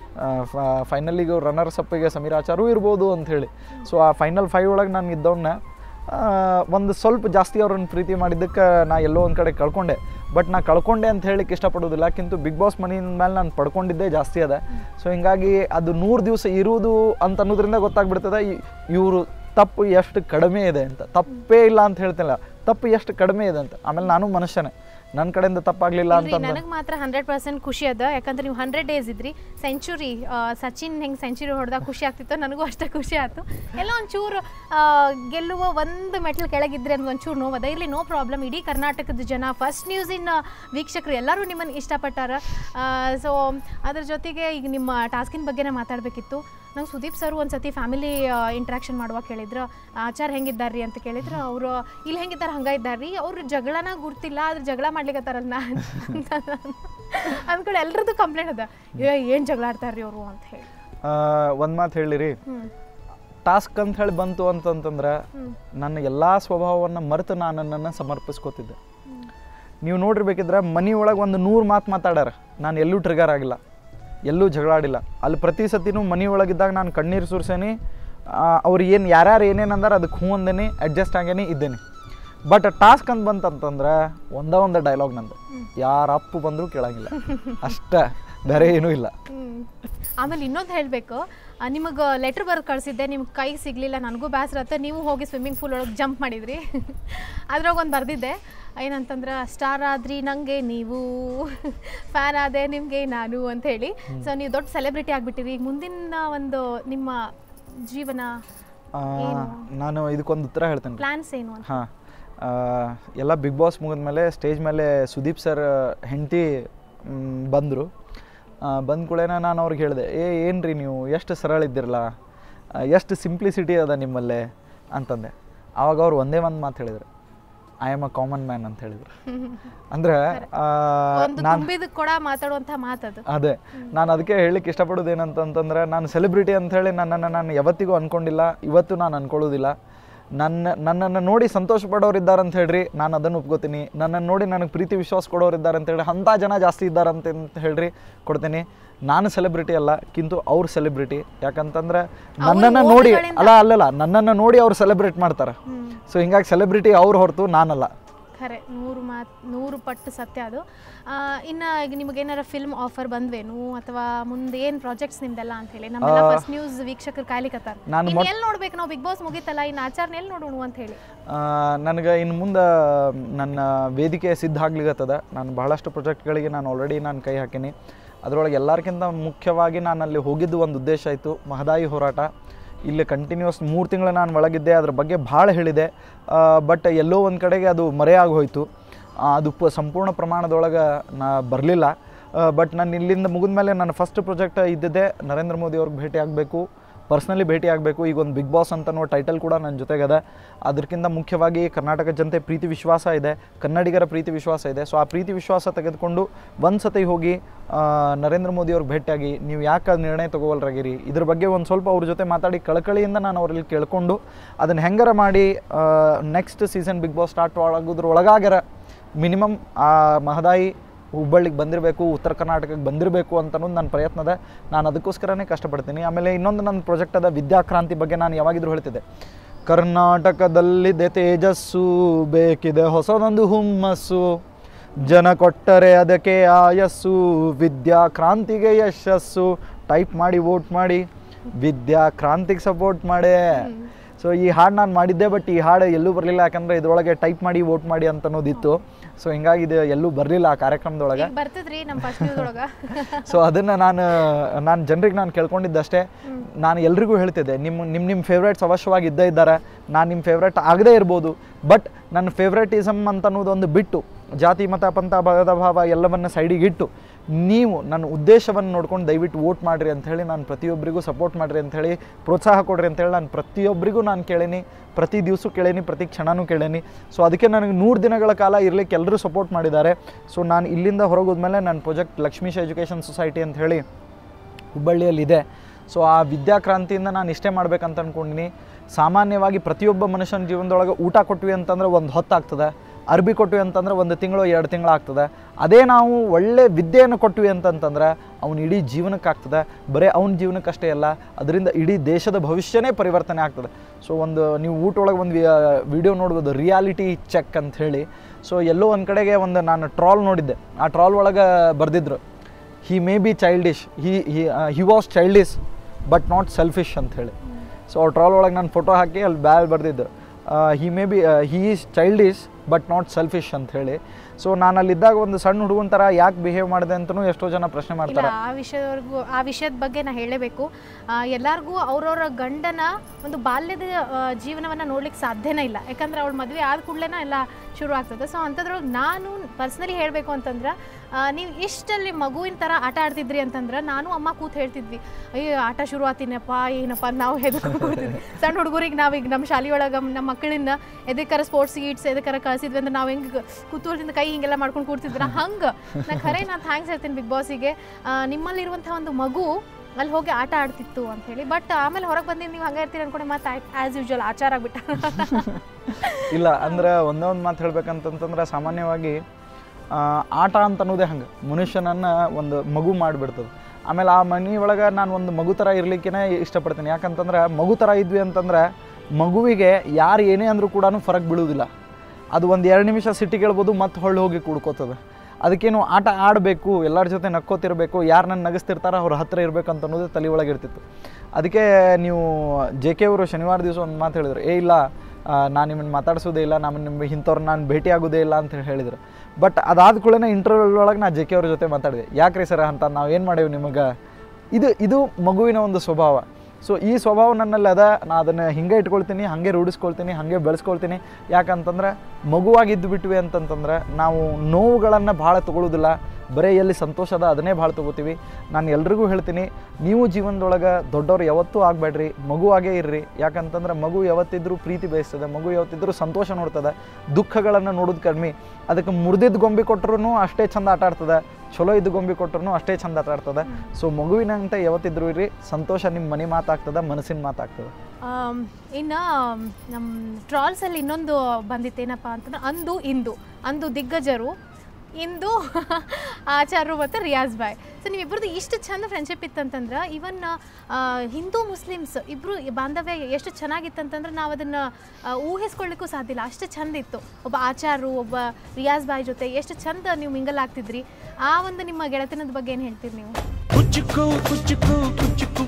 ಫೈನಲಿಗೆ ರನ್ನರ್ಸ್ ಅಪ್ಪಿಗೆ ಸಮೀರ್ ಆಚಾರೂ ಇರ್ಬೋದು ಅಂತ ಹೇಳಿ ಸೊ ಆ ಫೈನಲ್ ಫೈವ್ ಒಳಗೆ ನಾನು ಇದ್ದವನ್ನ ಒಂದು ಸ್ವಲ್ಪ ಜಾಸ್ತಿ ಅವ್ರನ್ನ ಪ್ರೀತಿ ಮಾಡಿದ್ದಕ್ಕೆ ನಾ ಎಲ್ಲೋ ಒಂದು ಕಡೆ ಕಳ್ಕೊಂಡೆ ಬಟ್ ನಾ ಕಳ್ಕೊಂಡೆ ಅಂತ ಹೇಳಿಕ್ಕೆ ಇಷ್ಟಪಡೋದಿಲ್ಲ ಕಿಂತು ಬಿಗ್ ಬಾಸ್ ಮನಿಯಿಂದ ಮೇಲೆ ನಾನು ಪಡ್ಕೊಂಡಿದ್ದೇ ಜಾಸ್ತಿ ಅದ ಸೊ ಹಿಂಗಾಗಿ ಅದು ನೂರು ದಿವಸ ಇರುವುದು ಅಂತ ಅನ್ನೋದ್ರಿಂದ ಗೊತ್ತಾಗ್ಬಿಡ್ತದೆ ಇವರು ತಪ್ಪು ಎಷ್ಟು ಕಡಿಮೆ ಇದೆ ಅಂತ ತಪ್ಪೇ ಇಲ್ಲ ಅಂತ ಹೇಳ್ತಿಲ್ಲ ತಪ್ಪು ಎಷ್ಟು ಕಡಿಮೆ ಇದೆ ಅಂತ ಆಮೇಲೆ ನಾನು ಮನುಷ್ಯನೇ ನನ್ನ ಕಡೆಯಿಂದ ತಪ್ಪಾಗ್ಲಿಲ್ಲ ಇಲ್ರಿ, ಅಂತಂದ್ರೆ ನನಗ್ ಮಾತ್ರ ಹಂಡ್ರೆಡ್ ಪರ್ಸೆಂಟ್ ಖುಷಿ ಅದ ಯಾಕಂದ್ರೆ ನೀವು ಹಂಡ್ರೆಡ್ ಡೇಸ್ ಇದ್ರಿ ಸೆಂಚುರಿ ಸಚಿನ್ ಹೆಂಗ್ ಸೆಂಚುರಿ ಹೊಡೆದಾಗ ಖುಷಿ ಆಗ್ತಿತ್ತು ನನಗೂ ಅಷ್ಟೇ ಖುಷಿ ಆಯ್ತು ಎಲ್ಲ ಒಂಚೂರು ಆ, ಗೆಲ್ಲುವ ಒಂದು ಮೆಟ್ಲ್ ಕೆಳಗಿದ್ರೆ ಅಂತ ಒಂಚೂರು ನೋವದ ಇಲ್ಲಿ ನೋ ಪ್ರಾಬ್ಲಮ್ ಇಡೀ ಕರ್ನಾಟಕದ ಜನ ಫಸ್ಟ್ ನ್ಯೂಸಿನ ವೀಕ್ಷಕರು ಎಲ್ಲರೂ ನಿಮ್ಮನ್ನು ಇಷ್ಟಪಟ್ಟಾರ ಸೊ ಅದ್ರ ಜೊತೆಗೆ ಈಗ ನಿಮ್ಮ ಟಾಸ್ಕಿನ ಬಗ್ಗೆನೇ ಮಾತಾಡಬೇಕಿತ್ತು ನಂಗೆ ಸುದೀಪ್ ಸರ್ ಒಂದು ಸತಿ ಫ್ಯಾಮಿಲಿ ಇಂಟ್ರಾಕ್ಷನ್ ಮಾಡುವಾಗ ಕೇಳಿದ್ರು ಆಚಾರ ಹೆಂಗಿದ್ದಾರ್ರಿ ಅಂತ ಕೇಳಿದ್ರು ಅವರು ಇಲ್ಲಿ ಹೆಂಗಿದ್ದಾರೆ ಹಂಗ ಇದ್ದಾರ್ರಿ ಅವ್ರು ಜಗಳನ ಗುರ್ತಿಲ್ಲ ಆದ್ರೆ ಜಗಳ ಮಾಡ್ಲಿಕ್ಕತ್ತಾರಲ್ಲ ಅಂದ್ಕೊಂಡು ಎಲ್ರದ್ದು ಕಂಪ್ಲೇಂಟ್ ಅದ ಏ ಏನು ಜಗಳ ಆಡ್ತಾರ್ರಿ ಅವರು ಅಂತ ಹೇಳಿ ಒಂದು ಮಾತು ಹೇಳಿರಿ ಹ್ಮ್ ಟಾಸ್ಕ್ ಅಂತ ಹೇಳಿ ಬಂತು ಅಂತಂತಂದ್ರೆ ನನ್ನ ಎಲ್ಲ ಸ್ವಭಾವವನ್ನು ಮರೆತು ನಾನು ನನ್ನನ್ನು ಸಮರ್ಪಿಸ್ಕೋತಿದ್ದೆ ನೀವು ನೋಡಿರ್ಬೇಕಿದ್ರೆ ಮನೆ ಒಳಗೆ ಒಂದು ನೂರು ಮಾತು ಮಾತಾಡ್ಯಾರ ನಾನು ಎಲ್ಲೂ ಟ್ರಿಗರ್ ಆಗಿಲ್ಲ ಎಲ್ಲೂ ಜಗಳಾಡಿಲ್ಲ ಅಲ್ಲಿ ಪ್ರತಿ ಸತಿನೂ ಮನೆ ಒಳಗಿದ್ದಾಗ ನಾನು ಕಣ್ಣೀರು ಸುರಿಸೇನಿ ಅವ್ರು ಏನು ಯಾರ್ಯಾರು ಏನೇನು ಅಂದಾರ ಅದಕ್ಕೆ ಹ್ಞೂ ಅಂದೇನಿ ಅಡ್ಜಸ್ಟ್ ಆಗೇನಿ ಇದ್ದೇನೆ ಬಟ್ ಟಾಸ್ಕ್ ಅಂತ ಬಂತಂತಂದ್ರೆ ಒಂದೇ ಒಂದು ಡೈಲಾಗ್ ನಂದು ಯಾರ ಅಪ್ಪು ಬಂದರೂ ಕೇಳಂಗಿಲ್ಲ ಅಷ್ಟೇ ಬೇರೆ ಏನೂ ಇಲ್ಲ ಹ್ಮ್. ಆಮೇಲೆ ಇನ್ನೊಂದು ಹೇಳಬೇಕು ನಿಮಗೆ ಲೆಟ್ರ್ ಬರೆದು ಕಳಿಸಿದ್ದೆ ನಿಮ್ಗೆ ಕೈ ಸಿಗಲಿಲ್ಲ ನನಗೂ ಬೇಸರ ಆಯ್ತು ನೀವು ಹೋಗಿ ಸ್ವಿಮ್ಮಿಂಗ್ ಪೂಲ್ ಒಳಗೆ ಜಂಪ್ ಮಾಡಿದ್ರಿ ಅದ್ರಾಗ ಒಂದು ಬರೆದಿದ್ದೆ ಏನಂತಂದ್ರೆ ಸ್ಟಾರ್ ಆದ್ರಿ ನನಗೆ ನೀವು ಫ್ಯಾನ್ ಆದೆ ನಿಮಗೆ ನಾನು ಅಂತ ಹೇಳಿ ಸೊ ನೀವು ದೊಡ್ಡ ಸೆಲೆಬ್ರಿಟಿ ಆಗಿಬಿಟ್ಟಿರಿ ಈಗ ಮುಂದಿನ ಒಂದು ನಿಮ್ಮ ಜೀವನ ಆ, ನಾನು ಇದಕ್ಕೊಂದು ಉತ್ತರ ಹೇಳ್ತೇನೆ ಪ್ಲ್ಯಾನ್ಸ್ ಏನು ಅಂತ ಹಾಂ ಎಲ್ಲ ಬಿಗ್ ಬಾಸ್ ಮುಗಿದ್ಮೇಲೆ ಸ್ಟೇಜ್ ಮೇಲೆ ಸುದೀಪ್ ಸರ್ ಹೆಂಡತಿ ಬಂದರು ಬಂದ ಕೂಡಲೇ ನಾನು ಅವ್ರಿಗೆ ಹೇಳಿದೆ ಏ ಏನು ರೀ ನೀವು ಎಷ್ಟು ಸರಳ ಇದ್ದಿರಲ್ಲ ಎಷ್ಟು ಸಿಂಪ್ಲಿಸಿಟಿ ಅದ ನಿಮ್ಮಲ್ಲೇ ಅಂತಂದೆ ಆವಾಗ ಅವ್ರು ಒಂದೇ ಒಂದು ಮಾತು ಹೇಳಿದ್ರು I am a common man ಅಂತ ಹೇಳಿದ್ರು ಅಂದರೆ ಒಂದು ನಾನು ತುಂಬಿದ ಕೂಡ ಮಾತಾಡುವಂಥ ಮಾತದು ಅದೇ ನಾನು ಅದಕ್ಕೆ ಹೇಳಲಿಕ್ಕೆ ಇಷ್ಟಪಡೋದು ಏನಂತಂತಂದ್ರೆ ನಾನು ಸೆಲೆಬ್ರಿಟಿ ಅಂತ ಹೇಳಿ ನನ್ನನ್ನು ನಾನು ಯಾವತ್ತಿಗೂ ಅನ್ಕೊಂಡಿಲ್ಲ ಇವತ್ತು ನಾನು ಅನ್ಕೊಳ್ಳೋದಿಲ್ಲ ನನ್ನ ನನ್ನನ್ನು ನೋಡಿ ಸಂತೋಷ ಪಡೋರು ಇದ್ದಾರೆ ಅಂತ ಹೇಳ್ರಿ ನಾನು ಅದನ್ನು ಒಪ್ಕೋತೀನಿ ನನ್ನನ್ನು ನೋಡಿ ನನಗೆ ಪ್ರೀತಿ ವಿಶ್ವಾಸ ಕೊಡೋರು ಇದ್ದಾರೆ ಅಂತ ಹೇಳಿ ಅಂಥ ಜನ ಜಾಸ್ತಿ ಇದ್ದಾರೆ ಅಂತ ಅಂತ ಹೇಳ್ರಿ ಕೊಡ್ತೀನಿ ನಾನು ಸೆಲೆಬ್ರಿಟಿ ಅಲ್ಲ ಕಿಂತು ಅವ್ರು ಸೆಲೆಬ್ರಿಟಿ ಯಾಕಂತಂದ್ರೆ ನನ್ನನ್ನು ನೋಡಿ ಅಲ್ಲ ಅಲ್ಲಲ್ಲ ನನ್ನನ್ನು ನೋಡಿ ಅವ್ರು ಸೆಲೆಬ್ರೇಟ್ ಮಾಡ್ತಾರೆ ಸೊ ಹಿಂಗಾಗಿ ಸೆಲೆಬ್ರಿಟಿ ಅವ್ರು ಹೊರತು ನಾನಲ್ಲ ಖರೆ ನೂರು ಮಾತ್ ನೂರು ಪಟ್ಟು ಸತ್ಯ ಅದು ಆ, ಇನ್ನ ಈಗ ನಿಮಗೇನಾರ ಫಿಲ್ಮ್ ಆಫರ್ ಬಂದ್ವೇನು ಅಥವಾ ಮುಂದೆ ಏನು ಪ್ರಾಜೆಕ್ಟ್ಸ್ ನಿಮ್ದೆಲ್ಲ ಅಂತ ಹೇಳಿ ನಮ್ಮೆಲ್ಲ ಫಸ್ಟ್ ನ್ಯೂಸ್ ವೀಕ್ಷಕರು ಕಾಯ್ಲಿಕತ್ತಾರ ನಾನು ಇನ್ನು ಎಲ್ಲಿ ನೋಡ್ಬೇಕು ನಾವು ಬಿಗ್ ಬಾಸ್ ಮುಗೀತಲ್ಲ ಇನ್ನು ಆಚಾರ್ನ ಎಲ್ಲಿ ನೋಡೋಣ ಅಂತ ಹೇಳಿ ನನಗೆ ಇನ್ನು ಮುಂದೆ ನನ್ನ ವೇದಿಕೆ ಸಿದ್ಧ ಆಗ್ಲಿಕತ್ತದ ನಾನು ಬಹಳಷ್ಟು ಪ್ರಾಜೆಕ್ಟ್ಗಳಿಗೆ ನಾನು ಆಲ್ರೆಡಿ ನಾನು ಕೈ ಹಾಕೀನಿ ಅದರೊಳಗೆ ಎಲ್ಲರಿಗಿಂತ ಮುಖ್ಯವಾಗಿ ನಾನು ಅಲ್ಲಿ ಹೋಗಿದ್ದು ಒಂದು ಉದ್ದೇಶ ಆಯಿತು ಮಹದಾಯಿ ಹೋರಾಟ ಇಲ್ಲಿ ಕಂಟಿನ್ಯೂಸ್ ಮೂರು ತಿಂಗಳು ನಾನು ಒಳಗಿದ್ದೆ ಅದ್ರ ಬಗ್ಗೆ ಭಾಳ ಹೇಳಿದೆ ಬಟ್ ಎಲ್ಲೋ ಒಂದು ಕಡೆಗೆ ಅದು ಮರೆಯಾಗಿ ಹೋಯಿತು ಅದು ಪ ಸಂಪೂರ್ಣ ಪ್ರಮಾಣದೊಳಗೆ ನಾ ಬರಲಿಲ್ಲ ಬಟ್ ನಾನು ಇಲ್ಲಿಂದ ಮುಗಿದ ಮೇಲೆ ನನ್ನ ಫಸ್ಟ್ ಪ್ರಾಜೆಕ್ಟ್ ಇದ್ದಿದ್ದೆ ನರೇಂದ್ರ ಮೋದಿ ಅವ್ರಿಗೆ ಭೇಟಿ ಆಗಬೇಕು ಪರ್ಸ್ನಲಿ ಭೇಟಿ ಆಗಬೇಕು ಈಗ ಒಂದು ಬಿಗ್ ಬಾಸ್ ಅಂತ ಅನ್ನೋ ಟೈಟಲ್ ಕೂಡ ನನ್ನ ಜೊತೆಗದ ಅದಕ್ಕಿಂತ ಮುಖ್ಯವಾಗಿ ಕರ್ನಾಟಕ ಜನತೆ ಪ್ರೀತಿ ವಿಶ್ವಾಸ ಇದೆ ಕನ್ನಡಿಗರ ಪ್ರೀತಿ ವಿಶ್ವಾಸ ಇದೆ ಸೊ ಆ ಪ್ರೀತಿ ವಿಶ್ವಾಸ ತೆಗೆದುಕೊಂಡು ಒಂದು ಸತಿ ಹೋಗಿ ಆ, ನರೇಂದ್ರ ಮೋದಿ ಅವ್ರಿಗೆ ಭೇಟಿಯಾಗಿ ನೀವು ಯಾಕೆ ಅದು ನಿರ್ಣಯ ತಗೋವಲ್ರಾಗಿರಿ ಇದ್ರ ಬಗ್ಗೆ ಒಂದು ಸ್ವಲ್ಪ ಅವ್ರ ಜೊತೆ ಮಾತಾಡಿ ಕಳಕಳಿಯಿಂದ ನಾನು ಅವರಲ್ಲಿ ಕೇಳ್ಕೊಂಡು ಅದನ್ನು ಹೆಂಗಾರ ಮಾಡಿ next season big boss start ಆಗೋದ್ರ ಒಳಗಾಗ್ಯಾರ ಮಿನಿಮಮ್ ಆ ಮಹದಾಯಿ ಹುಬ್ಬಳ್ಳಿಗೆ ಬಂದಿರಬೇಕು ಉತ್ತರ ಕರ್ನಾಟಕಕ್ಕೆ ಬಂದಿರಬೇಕು ಅಂತ ಅನ್ನೋದು ನನ್ನ ಪ್ರಯತ್ನ ಅದ ನಾನು ಅದಕ್ಕೋಸ್ಕರನೇ ಕಷ್ಟಪಡ್ತೀನಿ ಆಮೇಲೆ ಇನ್ನೊಂದು ನನ್ನ ಪ್ರಾಜೆಕ್ಟ್ ಅದ ವಿದ್ಯಾಕ್ರಾಂತಿ ಬಗ್ಗೆ ನಾನು ಯಾವಾಗಿದ್ರೂ ಹೇಳ್ತಿದ್ದೆ ಕರ್ನಾಟಕದಲ್ಲಿದೆ ತೇಜಸ್ಸು ಬೇಕಿದೆ ಹೊಸದೊಂದು ಹುಮ್ಮಸ್ಸು ಜನ ಕೊಟ್ಟರೆ ಅದಕ್ಕೆ ಆಯಸ್ಸು ವಿದ್ಯಾಕ್ರಾಂತಿಗೆ ಯಶಸ್ಸು ಟೈಪ್ ಮಾಡಿ ವೋಟ್ ಮಾಡಿ ವಿದ್ಯಾಕ್ರಾಂತಿಗೆ ಸಪೋರ್ಟ್ ಮಾಡೇ ಸೊ ಈ ಹಾಡು ನಾನು ಮಾಡಿದ್ದೆ ಬಟ್ ಈ ಹಾಡು ಎಲ್ಲೂ ಬರಲಿಲ್ಲ ಯಾಕಂದರೆ ಇದ್ರೊಳಗೆ ಟೈಪ್ ಮಾಡಿ ವೋಟ್ ಮಾಡಿ ಅಂತ ಅನ್ನೋದಿತ್ತು ಸೊ ಹಿಂಗಾಗಿ ಇದು ಎಲ್ಲೂ ಬರಲಿಲ್ಲ ಆ ಕಾರ್ಯಕ್ರಮದೊಳಗೆ ಈಗ ಬರ್ತದ್ರಿ ನಮ್ಮ ಫಸ್ಟ್ ನ್ಯೂಸ್ ಒಳಗ ಸೊ ಅದನ್ನು ನಾನು ನಾನು ಜನರಿಗೆ ನಾನು ಕೇಳ್ಕೊಂಡಿದ್ದಷ್ಟೇ ನಾನು ಎಲ್ರಿಗೂ ಹೇಳ್ತಿದ್ದೆ ನಿಮ್ಮ ನಿಮ್ಮ ನಿಮ್ಮ ಫೇವ್ರೇಟ್ಸ್ ಅವಶ್ಯವಾಗಿ ಇದ್ದೇ ಇದ್ದಾರೆ ನಾನು ನಿಮ್ಮ ಫೇವ್ರೇಟ್ ಆಗದೇ ಇರ್ಬೋದು ಬಟ್ ನನ್ನ ಫೇವ್ರೇಟಿಸಮ್ ಅಂತ ಅನ್ನೋದೊಂದು ಬಿಟ್ಟು ಜಾತಿ ಮತ ಪಂಥ ಭೇದ ಭಾವ ಎಲ್ಲವನ್ನು ಸೈಡಿಗೆ ಇಟ್ಟು ನೀವು ನನ್ನ ಉದ್ದೇಶವನ್ನು ನೋಡ್ಕೊಂಡು ದಯವಿಟ್ಟು ವೋಟ್ ಮಾಡಿರಿ ಅಂಥೇಳಿ ನಾನು ಪ್ರತಿಯೊಬ್ಬರಿಗೂ ಸಪೋರ್ಟ್ ಮಾಡಿರಿ ಅಂಥೇಳಿ ಪ್ರೋತ್ಸಾಹ ಕೊಡ್ರಿ ಅಂತೇಳಿ ನಾನು ಪ್ರತಿಯೊಬ್ಬರಿಗೂ ನಾನು ಕೇಳೀನಿ ಪ್ರತಿ ದಿವಸ ಕೇಳೀನಿ ಪ್ರತಿ ಕ್ಷಣನೂ ಕೇಳೀನಿ ಸೊ ಅದಕ್ಕೆ ನನಗೆ ನೂರು ದಿನಗಳ ಕಾಲ ಇರಲಿಕ್ಕೆ ಎಲ್ಲರೂ ಸಪೋರ್ಟ್ ಮಾಡಿದ್ದಾರೆ ಸೊ ನಾನು ಇಲ್ಲಿಂದ ಹೊರಗೆ ಹೋದ್ಮೇಲೆ ನನ್ನ ಪ್ರಾಜೆಕ್ಟ್ ಲಕ್ಷ್ಮೀಶ್ ಎಜುಕೇಷನ್ ಸೊಸೈಟಿ ಅಂತ ಹೇಳಿ ಹುಬ್ಬಳ್ಳಿಯಲ್ಲಿದೆ ಸೊ ಆ ವಿದ್ಯಾಕ್ರಾಂತಿಯಿಂದ ನಾನು ಇಷ್ಟೇ ಮಾಡ್ಬೇಕಂತ ಅಂದ್ಕೊಂಡಿನಿ ಸಾಮಾನ್ಯವಾಗಿ ಪ್ರತಿಯೊಬ್ಬ ಮನುಷ್ಯನ ಜೀವನದೊಳಗೆ ಊಟ ಕೊಟ್ವಿ ಅಂತಂದ್ರೆ ಒಂದು ಹೊತ್ತಾಗ್ತದೆ ಅರ್ಬಿ ಕೊಟ್ವಿ ಅಂತಂದ್ರೆ ಒಂದು ತಿಂಗಳು ಎರಡು ತಿಂಗಳು ಆಗ್ತದೆ ಅದೇ ನಾವು ಒಳ್ಳೆ ವಿದ್ಯೆಯನ್ನು ಕೊಟ್ವಿ ಅಂತಂತಂದ್ರೆ ಅವ್ನು ಇಡೀ ಜೀವನಕ್ಕೆ ಆಗ್ತದೆ ಬರೀ ಅವ್ನ ಜೀವನಕ್ಕಷ್ಟೇ ಅಲ್ಲ ಅದರಿಂದ ಇಡೀ ದೇಶದ ಭವಿಷ್ಯನೇ ಪರಿವರ್ತನೆ ಆಗ್ತದೆ ಸೊ ಒಂದು ನೀವು ಊಟ ಒಳಗೆ ಒಂದು ವಿಡಿಯೋ ನೋಡ್ಬೋದು ರಿಯಾಲಿಟಿ ಚೆಕ್ ಅಂತ ಹೇಳಿ ಸೊ ಎಲ್ಲೋ ಒಂದು ಕಡೆಗೆ ಒಂದು ನಾನು ಟ್ರಾಲ್ ನೋಡಿದ್ದೆ ಆ ಟ್ರಾಲ್ ಒಳಗೆ ಬರೆದಿದ್ರು he may be childish he he was childish but not selfish ಅಂತ ಹೇಳಿ ಸೊ ಟ್ರಾಲ್ ಒಳಗೆ ನಾನು ಫೋಟೋ ಹಾಕಿ ಅಲ್ಲಿ ಬ್ಯಾಲ್ ಬರೆದಿದ್ದು he may be he is childish but not selfish ಅಂತ ಹೇಳಿ ಸೊ ನಾನು ಅಲ್ಲಿದ್ದಾಗ ಒಂದು ಸಣ್ಣ ಹುಡುಗನ ಥರ ಯಾಕೆ ಬಿಹೇವ್ ಮಾಡಿದೆ ಅಂತಲೂ ಎಷ್ಟೋ ಜನ ಪ್ರಶ್ನೆ ಇಲ್ಲ ಮಾಡ್ತಾರೆ ಆ ವಿಷಯದವರೆಗೂ ಆ ವಿಷಯದ ಬಗ್ಗೆ ನಾ ಹೇಳಲೇಬೇಕು ಎಲ್ಲರಿಗೂ ಅವ್ರವ್ರ ಗಂಡನ ಒಂದು ಬಾಲ್ಯದ ಆ, ಜೀವನವನ್ನ ನೋಡ್ಲಿಕ್ಕೆ ಸಾಧ್ಯನೇ ಇಲ್ಲ ಯಾಕಂದ್ರೆ ಅವಳ ಮದುವೆ ಆದ ಕೂಡಲೇ ಎಲ್ಲ ಶುರು ಆಗ್ತದೆ ಸೊ ಅಂಥದ್ರೊಳಗೆ ನಾನು ಪರ್ಸ್ನಲಿ ಹೇಳಬೇಕು ಅಂತಂದ್ರೆ ನೀವು ಇಷ್ಟಲ್ಲಿ ಮಗುವಿನ ಥರ ಆಟ ಆಡ್ತಿದ್ರಿ ಅಂತಂದ್ರೆ ನಾನು ಅಮ್ಮ ಕೂತ್ ಹೇಳ್ತಿದ್ವಿ ಅಯ್ಯೋ ಆಟ ಶುರು ಆತೀನಪ್ಪ ಏನಪ್ಪ ನಾವು ಹೆದರ್ಕೊಡ್ತಿದ್ವಿ ಸಣ್ಣ ಹುಡುಗರಿಗೆ ನಾವೀಗ ನಮ್ಮ ಶಾಲೆಯೊಳಗೆ ನಮ್ಮ ಮಕ್ಕಳಿಂದ ಎದಕ್ಕಾರ ಸ್ಪೋರ್ಟ್ಸ್ ಗೀಟ್ಸ್ ಎದಕ್ಕಾರ ಕಳಿಸಿದ್ವಿ ಅಂದ್ರೆ ನಾವು ಹೆಂಗೆ ಕುತೂಹಲದಿಂದ ಕೈ ಹಿಂಗೆಲ್ಲ ಮಾಡ್ಕೊಂಡು ಕೂರ್ತಿದ್ರ ಹಂಗೆ ನಾ ಖರೆ ನಾನು ಥ್ಯಾಂಕ್ಸ್ ಹೇಳ್ತೀನಿ ಬಿಗ್ ಬಾಸಿಗೆ ನಿಮ್ಮಲ್ಲಿರುವಂಥ ಒಂದು ಮಗು ಅಲ್ಲಿ ಹೋಗಿ ಆಟ ಆಡ್ತಿತ್ತು ಅಂತ ಹೇಳಿ ಬಟ್ ಆಮೇಲೆ ಹೊರಗೆ ಬಂದಿದ್ದು ನೀವು ಹಂಗೆ ಇರ್ತೀರಿ ಅನ್ಕೊಂಡೆ ಮತ್ತೆ ಆ್ಯಸ್ ಯೂಶುವಲ್ ಆಚಾರ ಆಗ್ಬಿಟ್ಟ ಇಲ್ಲ ಅಂದ್ರೆ ಒಂದೇ ಒಂದು ಮಾತು ಹೇಳ್ಬೇಕಂತಂತಂದ್ರೆ ಸಾಮಾನ್ಯವಾಗಿ ಆ, ಆಟ ಅಂತ ಅನ್ನೋದೇ ಹಂಗೆ ಮನುಷ್ಯನನ್ನು ಒಂದು ಮಗು ಮಾಡಿಬಿಡ್ತದೆ ಆಮೇಲೆ ಆ ಮನೆ ಒಳಗೆ ನಾನು ಒಂದು ಮಗು ಥರ ಇರಲಿಕ್ಕೆ ಇಷ್ಟಪಡ್ತೀನಿ ಯಾಕಂತಂದ್ರೆ ಮಗು ಥರ ಇದ್ವಿ ಅಂತಂದ್ರೆ ಮಗುವಿಗೆ ಯಾರು ಏನೇ ಅಂದರೂ ಕೂಡ ಫರಕ್ ಬೀಳುವುದಿಲ್ಲ ಅದು ಒಂದು ಎರಡು ನಿಮಿಷ ಸಿಟ್ಟಿಗೆ ಹೇಳ್ಬೋದು ಮತ್ತೆ ಹೊಳ್ಳಿ ಹೋಗಿ ಕುಡ್ಕೋತದೆ ಅದಕ್ಕೇನು ಆಟ ಆಡಬೇಕು ಎಲ್ಲರ ಜೊತೆ ನಕ್ಕೋತಿರ್ಬೇಕು ಯಾರು ನನ್ನ ನಗಿಸ್ತಿರ್ತಾರೋ ಅವ್ರ ಹತ್ರ ಇರಬೇಕು ಅಂತ ಅನ್ನೋದು ತಲೆ ಒಳಗೆ ಇರ್ತಿತ್ತು ಅದಕ್ಕೆ ನೀವು ಜೆ ಕೆ ಅವರು ಶನಿವಾರ ದಿವಸ ಒಂದು ಮಾತು ಹೇಳಿದ್ರು ಏ ಇಲ್ಲ ನಾನು ನಿಮ್ಮನ್ನು ಮಾತಾಡ್ಸೋದೇ ಇಲ್ಲ ನಾನು ನಿಮ್ಮ ಇಂಥವ್ರು ನಾನು ಭೇಟಿ ಆಗೋದೇ ಇಲ್ಲ ಅಂತ ಹೇಳಿ ಹೇಳಿದ್ರು ಬಟ್ ಅದಾದ ಕೂಡಲೇ ಇಂಟರ್ವ್ಯೂ ಒಳಗೆ ನಾನು ಜೆ ಕೆ ಅವ್ರ ಜೊತೆ ಮಾತಾಡಿದೆ ಯಾಕ್ರಿ ಸರ್ ಅಂತ ನಾವು ಏನು ಮಾಡೇವಿ ನಿಮಗೆ ಇದು ಇದು ಮಗುವಿನ ಒಂದು ಸ್ವಭಾವ ಸೊ ಈ ಸ್ವಭಾವ ನನ್ನಲ್ಲಿ ಅದ ನಾ ಅದನ್ನು ಹಿಂಗೆ ಇಟ್ಕೊಳ್ತೀನಿ ಹಾಗೆ ರೂಢಿಸ್ಕೊಳ್ತೀನಿ ಹಾಗೆ ಬೆಳೆಸ್ಕೊಳ್ತೀನಿ ಯಾಕಂತಂದ್ರೆ ಮಗುವಾಗಿದ್ದು ಬಿಟ್ವಿ ಅಂತಂತಂದ್ರೆ ನಾವು ನೋವುಗಳನ್ನು ಭಾಳ ತಗೊಳ್ಳೋದಿಲ್ಲ ಬರೀ ಎಲ್ಲಿ ಸಂತೋಷ ಅದ ಅದನ್ನೇ ಭಾಳ ತೊಗೋತೀವಿ ನಾನು ಎಲ್ರಿಗೂ ಹೇಳ್ತೀನಿ ನೀವು ಜೀವನದೊಳಗೆ ದೊಡ್ಡವ್ರು ಯಾವತ್ತೂ ಆಗಬೇಡ್ರಿ ಮಗುವಾಗೇ ಇರ್ರಿ ಯಾಕಂತಂದ್ರೆ ಮಗು ಯಾವತ್ತಿದ್ರೂ ಪ್ರೀತಿ ಬಯಸ್ತದೆ ಮಗು ಯಾವತ್ತಿದ್ರೂ ಸಂತೋಷ ನೋಡ್ತದೆ ದುಃಖಗಳನ್ನು ನೋಡೋದು ಕಡಿಮೆ ಅದಕ್ಕೆ ಮುರಿದಿದ್ದು ಗೊಂಬೆ ಕೊಟ್ಟರು ಅಷ್ಟೇ ಚಂದ ಆಟ ಆಡ್ತದೆ ಚಲೋ ಇದ್ದು ಗೊಂಬೆ ಕೊಟ್ಟರು ಅಷ್ಟೇ ಚಂದ ಆಟ ಆಡ್ತದೆ ಸೊ ಮಗುವಿನಂತೆ ಯಾವತ್ತಿದ್ರೂ ಇರ್ರಿ ಸಂತೋಷ ನಿಮ್ಮ ಮನೆ ಮಾತಾಗ್ತದೆ ಮನಸ್ಸಿನ ಮಾತಾಗ್ತದೆ ಆಮ್, ಇನ್ನ ನಮ್ಮ ಟ್ರಾಲ್ಸಲ್ಲಿ ಇನ್ನೊಂದು ಬಂದಿತ್ತೇನಪ್ಪ ಅಂತಂದ್ರೆ ಅಂದು ಇಂದು ಅಂದು ದಿಗ್ಗಜರು ಇಂದು ಆಚಾರ್ರು ಮತ್ತು ರಿಯಾಜ್ ಬಾಯ್ ಸೊ ನಿಮ್ಮಿಬ್ಬರದ್ದು ಇಷ್ಟು ಚಂದ ಫ್ರೆಂಡ್ಶಿಪ್ ಇತ್ತಂತಂದ್ರೆ ಇವನ್ ಹಿಂದೂ ಮುಸ್ಲಿಮ್ಸ್ ಇಬ್ಬರು ಬಾಂಧವ್ಯ ಎಷ್ಟು ಚೆನ್ನಾಗಿತ್ತಂತಂದ್ರೆ ನಾವು ಅದನ್ನು ಊಹಿಸ್ಕೊಳ್ಳಿಕ್ಕೂ ಸಾಧ್ಯ ಇಲ್ಲ ಅಷ್ಟು ಚಂದ ಇತ್ತು ಒಬ್ಬ ಆಚಾರ್ರು ಒಬ್ಬ ರಿಯಾಜ್ ಬಾಯ್ ಜೊತೆ ಎಷ್ಟು ಚಂದ ನೀವು ಮಿಂಗಲ್ ಆಗ್ತಿದ್ರಿ ಆ ಒಂದು ನಿಮ್ಮ ಗೆಳತನದ ಬಗ್ಗೆ ಏನು ಹೇಳ್ತೀರಿ ನೀವು ಕುಚ್ಚುಕು ಕುಚ್ಚುಕು ಕುಚ್ಚುಕು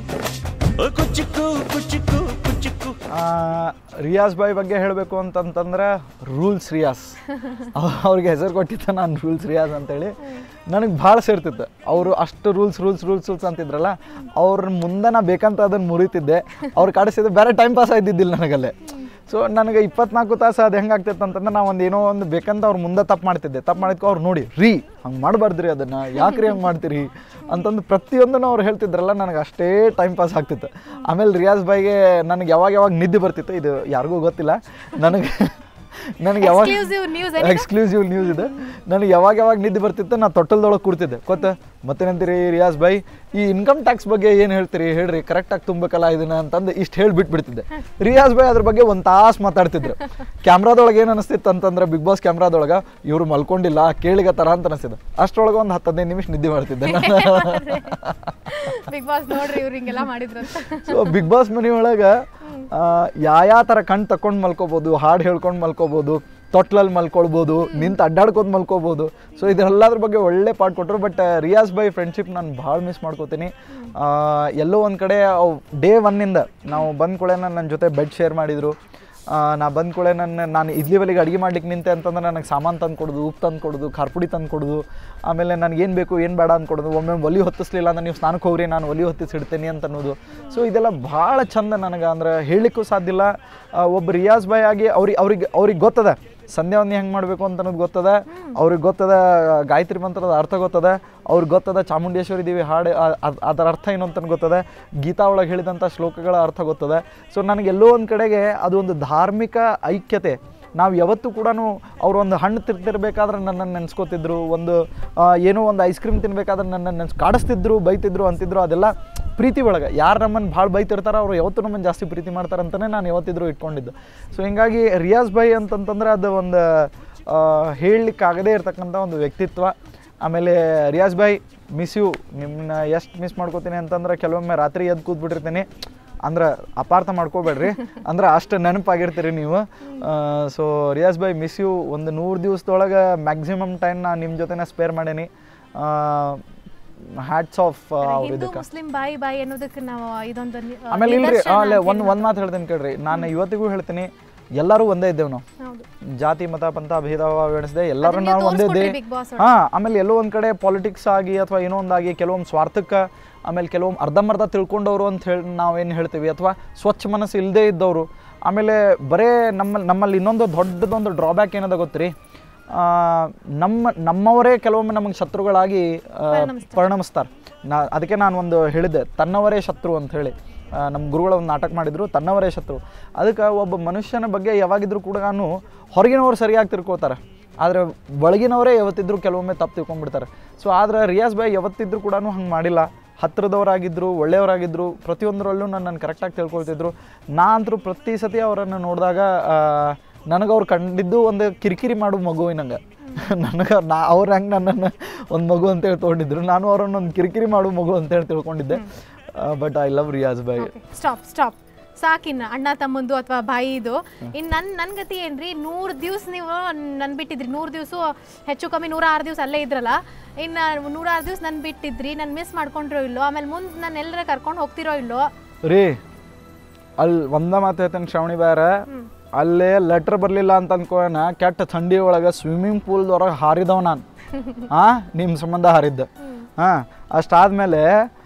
ಓ ಕುಚ್ಚುಕು ಕುಚ್ಚುಕು ಕುಚ್ಚುಕು ಆ, ರಿಯಾಜ್ ಬಾಯ್ ಬಗ್ಗೆ ಹೇಳಬೇಕು ಅಂತಂತಂದ್ರೆ ರೂಲ್ಸ್ ರಿಯಾಸ್ ಅವ್- ಅವ್ರಿಗೆ ಹೆಸರು ಕೊಟ್ಟಿದ್ದ ನಾನು ರೂಲ್ಸ್ ರಿಯಾಜ್ ಅಂತೇಳಿ ನನಗೆ ಭಾಳ ಸೇರ್ತಿತ್ತು ಅವರು ಅಷ್ಟು ರೂಲ್ಸ್ ರೂಲ್ಸ್ ರೂಲ್ಸ್ ರೂಲ್ಸ್ ಅಂತಿದ್ರಲ್ಲ ಅವ್ರ ಮುಂದೆ ನಾ ಬೇಕಂತ ಅದನ್ನು ಮುರಿತಿದ್ದೆ ಅವ್ರು ಕಾಡಿಸಿದ್ರೆ ಬೇರೆ ಟೈಮ್ ಪಾಸ್ ಆಯ್ತಿದ್ದಿಲ್ಲ ನನಗಲ್ಲೇ ಸೊ ನನಗೆ ಇಪ್ಪತ್ನಾಲ್ಕು ತಾಸು ಅದು ಹೆಂಗಾಗ್ತಿತ್ತು ಅಂತಂದ್ರೆ ನಾ ಒಂದು ಏನೋ ಒಂದು ಬೇಕಂತ ಅವ್ರ ಮುಂದೆ ತಪ್ಪು ಮಾಡ್ತಿದ್ದೆ ತಪ್ಪು ಮಾಡಿದ್ಕೊ ಅವ್ರು ನೋಡಿ ರೀ ಹಂಗೆ ಮಾಡಬಾರ್ದ್ರಿ ಅದನ್ನು ಯಾಕ್ರಿ ಹಂಗೆ ಮಾಡ್ತೀರಿ ಅಂತಂದು ಪ್ರತಿಯೊಂದನ್ನು ಅವ್ರು ಹೇಳ್ತಿದ್ರಲ್ಲ ನನಗೆ ಅಷ್ಟೇ ಟೈಮ್ ಪಾಸ್ ಆಗ್ತಿತ್ತು ಆಮೇಲೆ ರಿಯಾಜ್ ಬಾಯ್ಗೆ ನನಗೆ ಯಾವಾಗ ಯಾವಾಗ ನಿದ್ದೆ ಬರ್ತಿತ್ತು ಇದು ಯಾರಿಗೂ ಗೊತ್ತಿಲ್ಲ ನನಗೆ ನನಗೆ ಯಾವಾಗ Exclusive news ಎಕ್ಸ್ಕ್ಲೂಸಿವ್ ನ್ಯೂಸ್ ಇದೆ ನನಗೆ ಯಾವಾಗ ಯಾವಾಗ ನಿದ್ದೆ ಬರ್ತಿತ್ತು ನಾ ತೊಟ್ಟಲ್ದೊಳಗೆ ಕೂರ್ತಿದ್ದೆ ಗೊತ್ತಾ ಮತ್ತೇನಂತೀರಿ ರಿಯಾಜ್ ಬಾಯ್ ಈ ಇನ್ಕಮ್ ಟ್ಯಾಕ್ಸ್ ಬಗ್ಗೆ ಏನು ಹೇಳ್ತೀರಿ ಹೇಳ್ರಿ ಕರೆಕ್ಟಾಗಿ ತುಂಬಬೇಕಲ್ಲ ಇದನ್ನ ಅಂತಂದು ಇಷ್ಟು ಹೇಳಿ ಬಿಟ್ಬಿಡ್ತಿದ್ದೆ ರಿಯಾಜ್ ಬಾಯ್ ಅದ್ರ ಬಗ್ಗೆ ಒಂದು ತಾಸು ಮಾತಾಡ್ತಿದ್ರು ಕ್ಯಾಮ್ರಾದೊಳಗೆ ಏನು ಅನಿಸ್ತಿತ್ತು ಅಂತಂದ್ರೆ ಬಿಗ್ ಬಾಸ್ ಕ್ಯಾಮ್ರಾದೊಳಗೆ ಇವರು ಮಲ್ಕೊಂಡಿಲ್ಲ ಕೇಳಿಗತ್ತಾರ ಅಂತ ಅನಿಸ್ತಿದ್ದು ಅಷ್ಟರೊಳಗೆ ಒಂದು ಹತ್ತು ಹದಿನೈದು ನಿಮಿಷ ನಿದ್ದೆ ಮಾಡ್ತಿದ್ದೆ ಬಿಗ್ ಬಾಸ್ ನೋಡ್ರಿ ಇವ್ರು ಹಿಂಗೆಲ್ಲ ಮಾಡಿದ್ರಂತ ಸೊ ಬಿಗ್ ಬಾಸ್ ಮನೆಯೊಳಗೆ ಯಾವ ಥರ ಕಣ್ ತಕೊಂಡು ಮಲ್ಕೋಬೋದು ಹಾಡು ಹೇಳ್ಕೊಂಡು ಮಲ್ಕೋಬೋದು ತೊಟ್ಲಲ್ಲಿ ಮಲ್ಕೊಳ್ಬೋದು ನಿಂತು ಅಡ್ಡಾಡ್ಕೊಂಡು ಮಲ್ಕೋಬೋದು ಸೊ ಇದೆಲ್ಲದ್ರ ಬಗ್ಗೆ ಒಳ್ಳೆ ಪಾಠ ಕೊಟ್ಟರು ಬಟ್ ರಿಯಾಜ್ ಬೈ ಫ್ರೆಂಡ್ಶಿಪ್ ನಾನು ಭಾಳ ಮಿಸ್ ಮಾಡ್ಕೋತೀನಿ ಆ, ಎಲ್ಲೋ ಒಂದು ಕಡೆ ಡೇ ಒನ್ನಿಂದ ನಾವು ಬಂದ ಕೂಡಲೇ ನನ್ನ ಜೊತೆ ಬೆಡ್ ಶೇರ್ ಮಾಡಿದರು ನಾ ಬಂದ ಕೂಡಲೇ ನನ್ನ ನಾನು ಇಡ್ಲಿ ಬಲಿಗೆ ಅಡುಗೆ ಮಾಡ್ಲಿಕ್ಕೆ ನಿಂತೆ ಅಂತಂದ್ರೆ ನನಗೆ ಸಾಮಾನು ತಂದು ಕೊಡೋದು ಉಪ್ಪು ತಂದು ಕೊಡೋದು ಖಾರಪುಡಿ ತಂದು ಕೊಡೋದು ಆಮೇಲೆ ನನಗೆ ಏನು ಬೇಕು ಏನು ಬೇಡ ಅಂತ ಕೊಡೋದು ಒಮ್ಮೆ ಒಲಿ ಹೊತ್ತಿಸ್ಲಿಲ್ಲ ಅಂದ್ರೆ ನೀವು ಸ್ನಾನಕ್ಕೆ ಹೋಗ್ರಿ ನಾನು ಒಲಿ ಹೊತ್ತಿಸಿಡ್ತೀನಿ ಅಂತ ಅನ್ನೋದು ಸೊ ಇದೆಲ್ಲ ಭಾಳ ಚಂದ ನನಗೆ ಅಂದ್ರೆ ಹೇಳಲಿಕ್ಕೂ ಸಾಧ್ಯ ಇಲ್ಲ ಆ, ಒಬ್ಬ ರಿಯಾಜ್ ಬಾಯ್ ಆಗಿ ಅವ್ರಿಗೆ ಅವ್ರಿಗೆ ಅವ್ರಿಗೆ ಗೊತ್ತದ ಸಂಧ್ಯಾ ಒಂದು ಹೆಂಗೆ ಮಾಡಬೇಕು ಅಂತ ಅನ್ನೋದು ಗೊತ್ತದ ಅವ್ರಿಗೆ ಗೊತ್ತದ ಗಾಯತ್ರಿ ಮಂತ್ರದ ಅರ್ಥ ಗೊತ್ತದ ಅವ್ರಿಗೆ ಗೊತ್ತದ ಚಾಮುಂಡೇಶ್ವರಿ ದೇವಿ ಹಾಡು ಆ- ಅದ್- ಅದರ ಅರ್ಥ ಏನು ಅಂತ ಗೊತ್ತದ ಗೀತಾ ಒಳಗೆ ಹೇಳಿದಂಥ ಶ್ಲೋಕಗಳ ಅರ್ಥ ಗೊತ್ತದ ಸೊ ನನಗೆ ಎಲ್ಲೋ ಒಂದು ಕಡೆಗೆ ಅದು ಒಂದು ಧಾರ್ಮಿಕ ಐಕ್ಯತೆ ನಾವು ಯಾವತ್ತೂ ಕೂಡ ಅವ್ರು ಒಂದು ಹಣ್ಣು ತಿರ್ತಿರ್ಬೇಕಾದ್ರೆ ನನ್ನನ್ನು ನೆನೆಸ್ಕೋತಿದ್ರು ಒಂದು ಆ, ಏನೋ ಒಂದು ಐಸ್ ಕ್ರೀಮ್ ತಿನ್ಬೇಕಾದ್ರೆ ನನ್ನನ್ನು ನೆನ್ಸ್ ಕಾಡಿಸ್ತಿದ್ರು ಬೈತಿದ್ರು ಅಂತಿದ್ರು ಅದೆಲ್ಲ ಪ್ರೀತಿ ಒಳಗೆ ಯಾರು ನಮ್ಮನ್ನು ಭಾಳ ಬೈತಿರ್ತಾರೋ ಅವ್ರು ಯಾವತ್ತೂ ನಮ್ಮನ್ನು ಜಾಸ್ತಿ ಪ್ರೀತಿ ಮಾಡ್ತಾರೆ ಅಂತಲೇ ನಾನು ಯಾವತ್ತಿದ್ರು ಇಟ್ಕೊಂಡಿದ್ದು ಸೊ ಹಿಂಗಾಗಿ ರಿಯಾಜ್ ಬೈ ಅಂತಂತಂದ್ರೆ ಅದು ಒಂದು ಹೇಳಲಿಕ್ಕಾಗದೇ ಇರತಕ್ಕಂಥ ಒಂದು ವ್ಯಕ್ತಿತ್ವ ಆಮೇಲೆ ರಿಯಾಜ್ ಬಾಯ್ ಮಿಸ್ ಯು ನಿಮ್ಮನ್ನ ಎಷ್ಟು ಮಿಸ್ ಮಾಡ್ಕೋತೀನಿ ಅಂತಂದ್ರೆ ಕೆಲವೊಮ್ಮೆ ರಾತ್ರಿ ಎದ್ದು ಕೂತ್ಬಿಟ್ಟಿರ್ತೀನಿ ಅಂದ್ರೆ ಅಪಾರ್ಥ ಮಾಡ್ಕೋಬೇಡ್ರಿ ಅಂದ್ರೆ ಅಷ್ಟು ನೆನಪಾಗಿರ್ತೀರಿ ನೀವು ಸೊ ರಿಯಾಜ್ ಬಾಯ್ ಮಿಸ್ ಯು ಒಂದು ನೂರು ದಿವಸದೊಳಗೆ ಮ್ಯಾಕ್ಸಿಮಮ್ ಟೈಮ್ ನಾನು ನಿಮ್ಮ ಜೊತೆನೇ ಸ್ಪೇರ್ ಮಾಡೀನಿ ಹ್ಯಾಟ್ಸ್ ಆಫ್ ಅವ್ರ ಹಿಂದೂ ಇದಕ್ಕೆ ಮುಸ್ಲಿಂ ಬಾಯಿ ಬಾಯಿ ಅನ್ನೋದಕ್ಕೆ ನಾವು ಇದೊಂದು ನಿ- ಆ, ಆಮೇಲೆ ಇಲ್ರಿ ನಿದರ್ಶನ ಅಲ್ಲೇ ಅಂತ ಒಂದು ಒಂದು ಮಾತು ಹೇಳ್ತೀನಿ ಕೇಳ್ರಿ ನಾನು ಇವತ್ತಿಗೂ ಹೇಳ್ತೀನಿ ಎಲ್ಲರೂ ಒಂದೇ ಇದ್ದೇವೆ ನಾವು ಹೌದು ಜಾತಿ ಮತ ಪಂಥ ಭೇದ ಭಾವ ಎಣಿಸದೆ ಎಲ್ಲರೂ ಅದನ್ನ ನಾವು ಒಂದೇ ತೋರ್ಸ್ಕೊಟ್ರಿ ಇದ್ದೆ Big Boss ಹಾ ಆಮೇಲೆ ಎಲ್ಲೋ ಒಂದ್ ಕಡೆ ಪಾಲಿಟಿಕ್ಸ್ ಆಗಿ ಅಥವಾ ಏನೋ ಒಂದಾಗಿ ಕೆಲವೊಂದು ಸ್ವಾರ್ಥಕ್ಕೆ ಆಮೇಲೆ ಕೆಲವೊಮ್ಮೆ ಅರ್ಧಂಬರ್ಧ ತಿಳ್ಕೊಂಡವರು ಅಂತ ಹೇಳಿ ನಾವೇನು ಹೇಳ್ತೀವಿ ಅಥವಾ ಸ್ವಚ್ಛ ಮನಸ್ಸು ಇಲ್ಲದೇ ಇದ್ದವರು ಆಮೇಲೆ ಬರೇ ನಮ್ಮಲ್ಲಿ ನಮ್ಮಲ್ಲಿ ಇನ್ನೊಂದು ದೊಡ್ಡದೊಂದು ಡ್ರಾಬ್ಯಾಕ್ ಏನದ ಗೊತ್ತ್ರಿ ಆ, ನಮ್ಮ ನಮ್ಮವರೇ ಕೆಲವೊಮ್ಮೆ ನಮಗೆ ಶತ್ರುಗಳಾಗಿ ಆ, ಪರಿಣಮಿಸ್ತಾರೆ ನಾ ಅದಕ್ಕೆ ನಾನು ಒಂದು ಹೇಳಿದ್ದೆ ತನ್ನವರೇ ಶತ್ರು ಅಂತ ಹೇಳಿ ಆ, ನಮ್ಮ ಗುರುಗಳ ಒಂದು ನಾಟಕ ಮಾಡಿದ್ರು ತನ್ನವರೇ ಶತ್ರು ಅದಕ್ಕೆ ಒಬ್ಬ ಮನುಷ್ಯನ ಬಗ್ಗೆ ಯಾವಾಗಿದ್ರೂ ಕೂಡ ನಾನು ಹೊರಗಿನವ್ರು ಸರಿಯಾಗಿ ತಿಳ್ಕೊತಾರೆ ಆದರೆ ಒಳಗಿನವರೇ ಯಾವತ್ತಿದ್ರೂ ಕೆಲವೊಮ್ಮೆ ತಪ್ಪು ತಿಳ್ಕೊಂಡ್ಬಿಡ್ತಾರೆ ಸೊ ಆದರೆ ರಿಯಾಜ್ ಬಾಯ್ ಯಾವತ್ತಿದ್ರೂ ಕೂಡ ಹಂಗೆ ಮಾಡಿಲ್ಲ ಹತ್ತಿರದವರಾಗಿದ್ದರು ಒಳ್ಳೆಯವರಾಗಿದ್ದರು ಪ್ರತಿಯೊಂದರಲ್ಲೂ ನನ್ನನ್ನು ಕರೆಕ್ಟಾಗಿ ತಿಳ್ಕೊಳ್ತಿದ್ರು ನಾ ಅಂತೂ ಪ್ರತಿ ಸತಿ ಅವರನ್ನು ನೋಡಿದಾಗ ನನಗೆ ಅವ್ರು ಕಂಡಿದ್ದು ಒಂದು ಕಿರಿಕಿರಿ ಮಾಡೋ ಮಗುವಿನಂಗೆ ನನಗೆ ನಾ ಅವ್ರು ಹೆಂಗೆ ನನ್ನನ್ನು ಒಂದು ಮಗು ಅಂತೇಳಿ ತೊಗೊಂಡಿದ್ರು ನಾನು ಅವರನ್ನು ಒಂದು ಕಿರಿಕಿರಿ ಮಾಡೋ ಮಗು ಅಂತೇಳಿ ತಿಳ್ಕೊಂಡಿದ್ದೆ ಬಟ್ ಐ ಲವ್ ರಿಯಾಜ್ ಬಾಯ್ ಸ್ಟಾಪ್ ಸ್ಟಾಪ್ ಸಾಕಿನ್ನ ಅಣ್ಣ ತಮ್ಮಂದು ಅಥವಾ ಬಾಯಿದು ಇನ್ನು ನನ್ನ ನನ್ನ ಗತಿ ಏನ್ರಿ ನೂರು ದಿವ್ಸ ನೀವು ನನ್ನ ಬಿಟ್ಟಿದ್ರಿ ನೂರು ದಿವಸ ಹೆಚ್ಚು ಕಮ್ಮಿ ನೂರ ಆರು ದಿವಸ ಅಲ್ಲೇ ಇದ್ರಲ್ಲ ಇನ್ನು ನೂರ ಆರು ದಿವಸ ನನ್ನ ಬಿಟ್ಟಿದ್ರಿ ನಾನು ಮಿಸ್ ಮಾಡ್ಕೊಂಡ್ರೋ ಇಲ್ಲೋ ಆಮೇಲೆ ಮುಂದೆ ನಾನು ಎಲ್ಲರ ಕರ್ಕೊಂಡು ಹೋಗ್ತಿರೋ ಇಲ್ಲೋ ರೀ ಅಲ್ಲಿ ಒಂದ ಮಾತು ಹೇಳ್ತೇನೆ ಶ್ರವಣಿ ಬೇರ ಅಲ್ಲೇ ಲೆಟ್ರ್ ಬರಲಿಲ್ಲ ಅಂತ ಅನ್ಕೋಣ ಕೆಟ್ಟ ಥಂಡಿ ಒಳಗೆ ಸ್ವಿಮ್ಮಿಂಗ್ ಪೂಲ್ದೊಳಗೆ ಹಾರಿದವ ನಾನು ಹಾಂ ನಿಮ್ಮ ಸಂಬಂಧ ಹಾರಿದ್ದ ಹಾಂ ಅಷ್ಟಾದ್ಮೇಲೆ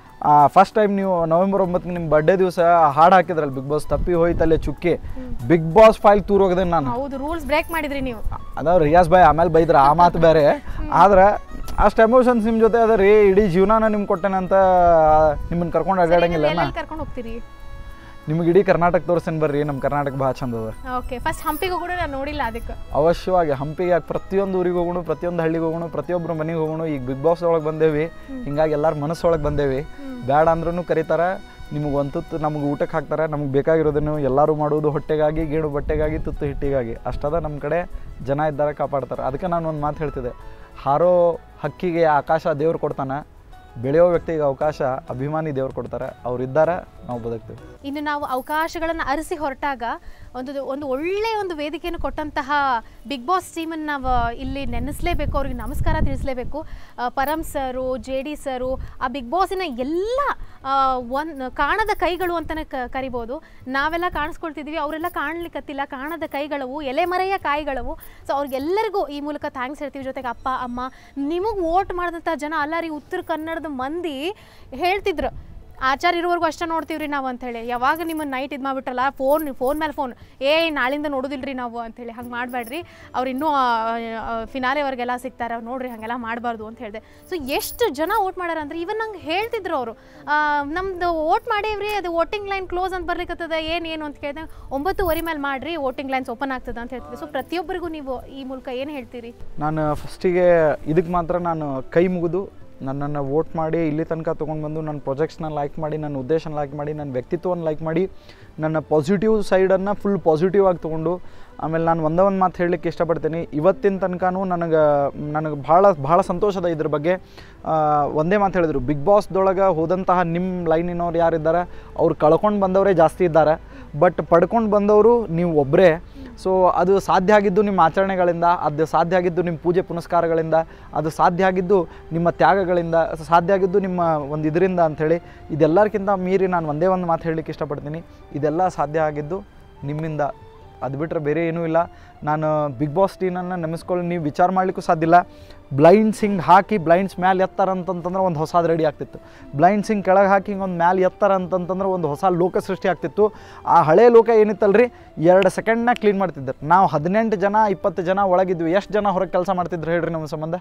ಫಸ್ಟ್ ಟೈಮ್ ನೀವು ನವೆಂಬರ್ ಒಂಬತ್ತು ನಿಮ್ಮ ಬರ್ಡೇ ದಿವಸ ಹಾಡು ಹಾಕಿದ್ರಲ್ಲ ಬಿಗ್ ಬಾಸ್ ತಪ್ಪಿ ಹೋಯ್ತಲ್ಲೇ ಚುಕ್ಕಿ ಬಿಗ್ ಬಾಸ್ ಫೈಲ್ ತೂರ್ ಹೋಗದೆ ನಾನು ಹೌದು ರೂಲ್ಸ್ ಬ್ರೇಕ್ ಮಾಡಿದ್ರಿ ನೀವು ಅದಾವ ರಿಯಾಸ್ ಬಾಯ್ ಆಮೇಲೆ ಬೈದ್ರ ಆ ಮಾತು ಬೇರೆ ಆದ್ರೆ ಅಷ್ಟು ಎಮೋಷನ್ಸ್ ನಿಮ್ಮ ಜೊತೆ ಅದ ರೀ ಇಡೀ ಜೀವನಾನ ನಿಮ್ಗೆ ಕೊಟ್ಟೆನಂತ ನಿಮ್ಮನ್ನ ಕರ್ಕೊಂಡು ಅಡ್ಡಾಡಂಗಿಲ್ಲ ನಾ ಎಲ್ಲೆಲ್ಲಿ ಕರ್ಕೊಂಡು ಹೋಗ್ತೀರಿ ನಿಮ್ಗೆ ಇಡೀ ಕರ್ನಾಟಕ ತೋರಿಸ್ತೇನೆ ಬರ್ರಿ ನಮ್ಮ ಕರ್ನಾಟಕ ಭಾಳ ಚಂದ ಅದ ಓಕೆ ಫಸ್ಟ್ ಹಂಪಿಗೂ ಕೂಡ ನಾನು ನೋಡಿಲ್ಲ ಅದಕ್ಕೆ ಅವಶ್ಯವಾಗಿ ಹಂಪಿಗೆ ಯಾಕೆ ಪ್ರತಿಯೊಂದು ಊರಿಗೆ ಹೋಗೋಣ ಪ್ರತಿಯೊಂದು ಹಳ್ಳಿಗೆ ಹೋಗೋಣ ಪ್ರತಿಯೊಬ್ಬರು ಮನೆಗೆ ಹೋಗೋಣ ಈಗ ಬಿಗ್ ಬಾಸ್ ಒಳಗೆ ಬಂದೇವಿ ಹಿಂಗಾಗಿ ಎಲ್ಲರ ಮನಸ್ಸೊಳಗೆ ಬಂದೇವಿ ಬೇಡ ಅಂದ್ರೂ ಕರೀತಾರ ನಿಮಗೆ ಒಂದು ತುತ್ತು ನಮ್ಗೆ ಊಟಕ್ಕೆ ಹಾಕ್ತಾರೆ ನಮ್ಗೆ ಬೇಕಾಗಿರೋದನ್ನು ಎಲ್ಲರೂ ಮಾಡುವುದು ಹೊಟ್ಟೆಗಾಗಿ ಗೇಣು ಬಟ್ಟೆಗಾಗಿ ತುತ್ತು ಹಿಟ್ಟಿಗಾಗಿ ಅಷ್ಟದ ನಮ್ಮ ಕಡೆ ಜನ ಇದ್ದಾರೆ ಕಾಪಾಡ್ತಾರೆ ಅದಕ್ಕೆ ನಾನು ಒಂದು ಮಾತು ಹೇಳ್ತಿದ್ದೆ ಹಾರೋ ಹಕ್ಕಿಗೆ ಆಕಾಶ ದೇವ್ರು ಕೊಡ್ತಾನೆ ಬೆಳೆಯೋ ವ್ಯಕ್ತಿಗೆ ಅವಕಾಶ ಅಭಿಮಾನಿ ದೇವ್ರು ಕೊಡ್ತಾರೆ ಅವ್ರು ಇದ್ದಾರೆ ನಾವು ಬದುಕ್ತೀವಿ ಇನ್ನು ನಾವು ಅವಕಾಶಗಳನ್ನು ಅರಸಿ ಹೊರಟಾಗ ಒಂದು ಒಂದು ಒಳ್ಳೆಯ ಒಂದು ವೇದಿಕೆಯನ್ನು ಕೊಟ್ಟಂತಹ ಬಿಗ್ ಬಾಸ್ ಟೀಮನ್ನು ನಾವು ಇಲ್ಲಿ ನೆನೆಸಲೇಬೇಕು ಅವ್ರಿಗೆ ನಮಸ್ಕಾರ ತಿಳಿಸ್ಲೇಬೇಕು ಆ, Param sir J D sir ಆ ಬಿಗ್ ಬಾಸಿನ ಎಲ್ಲ ಒಂದು ಕಾಣದ ಕೈಗಳು ಅಂತಲೇ ಕ ಕರಿಬೋದು ನಾವೆಲ್ಲ ಕಾಣಿಸ್ಕೊಳ್ತಿದ್ವಿ ಅವರೆಲ್ಲ ಕಾಣ್ಲಿಕ್ಕತ್ತಿಲ್ಲ ಕಾಣದ ಕೈಗಳವು ಎಲೆಮರೆಯ ಕಾಯಿಗಳವು ಸೊ ಅವ್ರಿಗೆಲ್ಲರಿಗೂ ಈ ಮೂಲಕ ಥ್ಯಾಂಕ್ಸ್ ಹೇಳ್ತೀವಿ ಜೊತೆಗೆ ಅಪ್ಪ ಅಮ್ಮ ನಿಮಗೆ ವೋಟ್ ಮಾಡಿದಂಥ ಜನ ಅಲ್ಲ ರೀ ಉತ್ತರ ಕನ್ನಡದ ಮಂದಿ ಹೇಳ್ತಿದ್ರು ಆಚಾರ ಇರೋವರೆಗೂ ಅಷ್ಟೇ ನೋಡ್ತೀವ್ರಿ ನಾವು ಅಂಥೇಳಿ ಯಾವಾಗ ನಿಮ್ಮನ್ನು ನೈಟ್ ಇದು ಮಾಡಿಬಿಟ್ರಲ್ಲ ಫೋನ್ ಫೋನ್ ಮೇಲೆ ಫೋನ್ ಏ ನಾಳಿಂದ ನೋಡೋದಿಲ್ರಿ ನಾವು ಅಂಥೇಳಿ ಹಂಗೆ ಮಾಡಬೇಡ್ರಿ ಅವ್ರು ಇನ್ನೂ ಫಿನಾಲೆವರೆಗೆಲ್ಲ ಸಿಗ್ತಾರೆ ನೋಡ್ರಿ ಹಾಗೆಲ್ಲ ಮಾಡಬಾರ್ದು ಅಂತ ಹೇಳಿದೆ ಸೊ ಎಷ್ಟು ಜನ ವೋಟ್ ಮಾಡ್ಯಾರ ಅಂದ್ರೆ ಇವನ್ ನಂಗೆ ಹೇಳ್ತಿದ್ರು ಅವರು ನಮ್ದು ವೋಟ್ ಮಾಡೇವ್ರಿ ಅದು ವೋಟಿಂಗ್ ಲೈನ್ ಕ್ಲೋಸ್ ಅಂತ ಬರ್ಲಿಕ್ಕತ್ತದ ಏನು ಏನು ಅಂತ ಕೇಳಿದೆ ಒಂಬತ್ತುವರೆ ಮೇಲೆ ಮಾಡ್ರಿ ವೋಟಿಂಗ್ ಲೈನ್ಸ್ ಓಪನ್ ಆಗ್ತದ ಅಂತ ಹೇಳ್ತಿದ್ದೆ ಸೊ ಪ್ರತಿಯೊಬ್ಬರಿಗೂ ನೀವು ಈ ಮೂಲಕ ಏನು ಹೇಳ್ತೀರಿ ನಾನು ಫಸ್ಟಿಗೆ ಇದಕ್ಕೆ ಮಾತ್ರ ನಾನು ಕೈ ಮುಗಿದು ನನ್ನನ್ನು ವೋಟ್ ಮಾಡಿ ಇಲ್ಲಿ ತನಕ ತೊಗೊಂಡು ಬಂದು ನನ್ನ ಪ್ರಾಜೆಕ್ಟ್ಸ್ನ ಲೈಕ್ ಮಾಡಿ ನನ್ನ ಉದ್ದೇಶನ ಲೈಕ್ ಮಾಡಿ ನನ್ನ ವ್ಯಕ್ತಿತ್ವವನ್ನು ಲೈಕ್ ಮಾಡಿ ನನ್ನ ಪಾಸಿಟಿವ್ ಸೈಡನ್ನು ಫುಲ್ ಪಾಸಿಟಿವ್ ಆಗಿ ತೊಗೊಂಡು ಆಮೇಲೆ ನಾನು ಒಂದೇ ಒಂದು ಮಾತು ಹೇಳಲಿಕ್ಕೆ ಇಷ್ಟಪಡ್ತೀನಿ ಇವತ್ತಿನ ತನಕನೂ ನನಗೆ ನನಗೆ ಭಾಳ ಭಾಳ ಸಂತೋಷದ ಇದ್ರ ಬಗ್ಗೆ ಆ, ಒಂದೇ ಮಾತು ಹೇಳಿದರು ಬಿಗ್ ಬಾಸ್ದೊಳಗೆ ಹೋದಂತಹ ನಿಮ್ಮ ಲೈನಿನವ್ರು ಯಾರಿದ್ದಾರೆ ಅವ್ರು ಕಳ್ಕೊಂಡು ಬಂದವರೇ ಜಾಸ್ತಿ ಇದ್ದಾರೆ ಬಟ್ ಪಡ್ಕೊಂಡು ಬಂದವರು ನೀವು ಒಬ್ಬರೇ ಸೊ ಅದು ಸಾಧ್ಯ ಆಗಿದ್ದು ನಿಮ್ಮ ಆಚರಣೆಗಳಿಂದ ಅದು ಸಾಧ್ಯ ಆಗಿದ್ದು ನಿಮ್ಮ ಪೂಜೆ ಪುನಸ್ಕಾರಗಳಿಂದ ಅದು ಸಾಧ್ಯ ಆಗಿದ್ದು ನಿಮ್ಮ ತ್ಯಾಗಗಳಿಂದ ಸಾಧ್ಯ ಆಗಿದ್ದು ನಿಮ್ಮ ಒಂದು ಇದರಿಂದ ಅಂಥೇಳಿ ಇದೆಲ್ಲರಿಗಿಂತ ಮೀರಿ ನಾನು ಒಂದೇ ಒಂದು ಮಾತು ಹೇಳಲಿಕ್ಕೆ ಇಷ್ಟಪಡ್ತೀನಿ ಇದೆಲ್ಲ ಸಾಧ್ಯ ಆಗಿದ್ದು ನಿಮ್ಮಿಂದ ಅದು ಬಿಟ್ಟರೆ ಬೇರೆ ಏನೂ ಇಲ್ಲ ನಾನು ಬಿಗ್ ಬಾಸ್ ಟೀನನ್ನು ನೆನೆಸ್ಕೊಳ್ಳಿ ನೀವು ವಿಚಾರ ಮಾಡಲಿಕ್ಕೂ ಸಾಧ್ಯ ಇಲ್ಲ ಬ್ಲೈಂಡ್ಸ್ ಹಿಂಗೆ ಹಾಕಿ ಬ್ಲೈಂಡ್ಸ್ ಮ್ಯಾಲೆ ಎತ್ತರ ಅಂತಂತಂದ್ರೆ ಒಂದು ಹೊಸದು ರೆಡಿ ಆಗ್ತಿತ್ತು ಬ್ಲೈಂಡ್ಸ್ ಹಿಂಗೆ ಕೆಳಗೆ ಹಾಕಿ ಹಿಂಗೆ ಒಂದು ಮ್ಯಾಲೆ ಎತ್ತರ ಅಂತಂತಂದ್ರೆ ಒಂದು ಹೊಸ ಲೋಕ ಸೃಷ್ಟಿ ಆಗ್ತಿತ್ತು ಆ ಹಳೆ ಲೋಕ ಏನಿತ್ತಲ್ರಿ ಎರಡು ಸೆಕೆಂಡ್ನಾಗ ಕ್ಲೀನ್ ಮಾಡ್ತಿದ್ರು ನಾವು ಹದಿನೆಂಟು ಜನ ಇಪ್ಪತ್ತು ಜನ ಒಳಗಿದ್ವಿ ಎಷ್ಟು ಜನ ಹೊರಗೆ ಕೆಲಸ ಮಾಡ್ತಿದ್ರು ಹೇಳ್ರಿ ನಮ್ಮ ಸಂಬಂಧ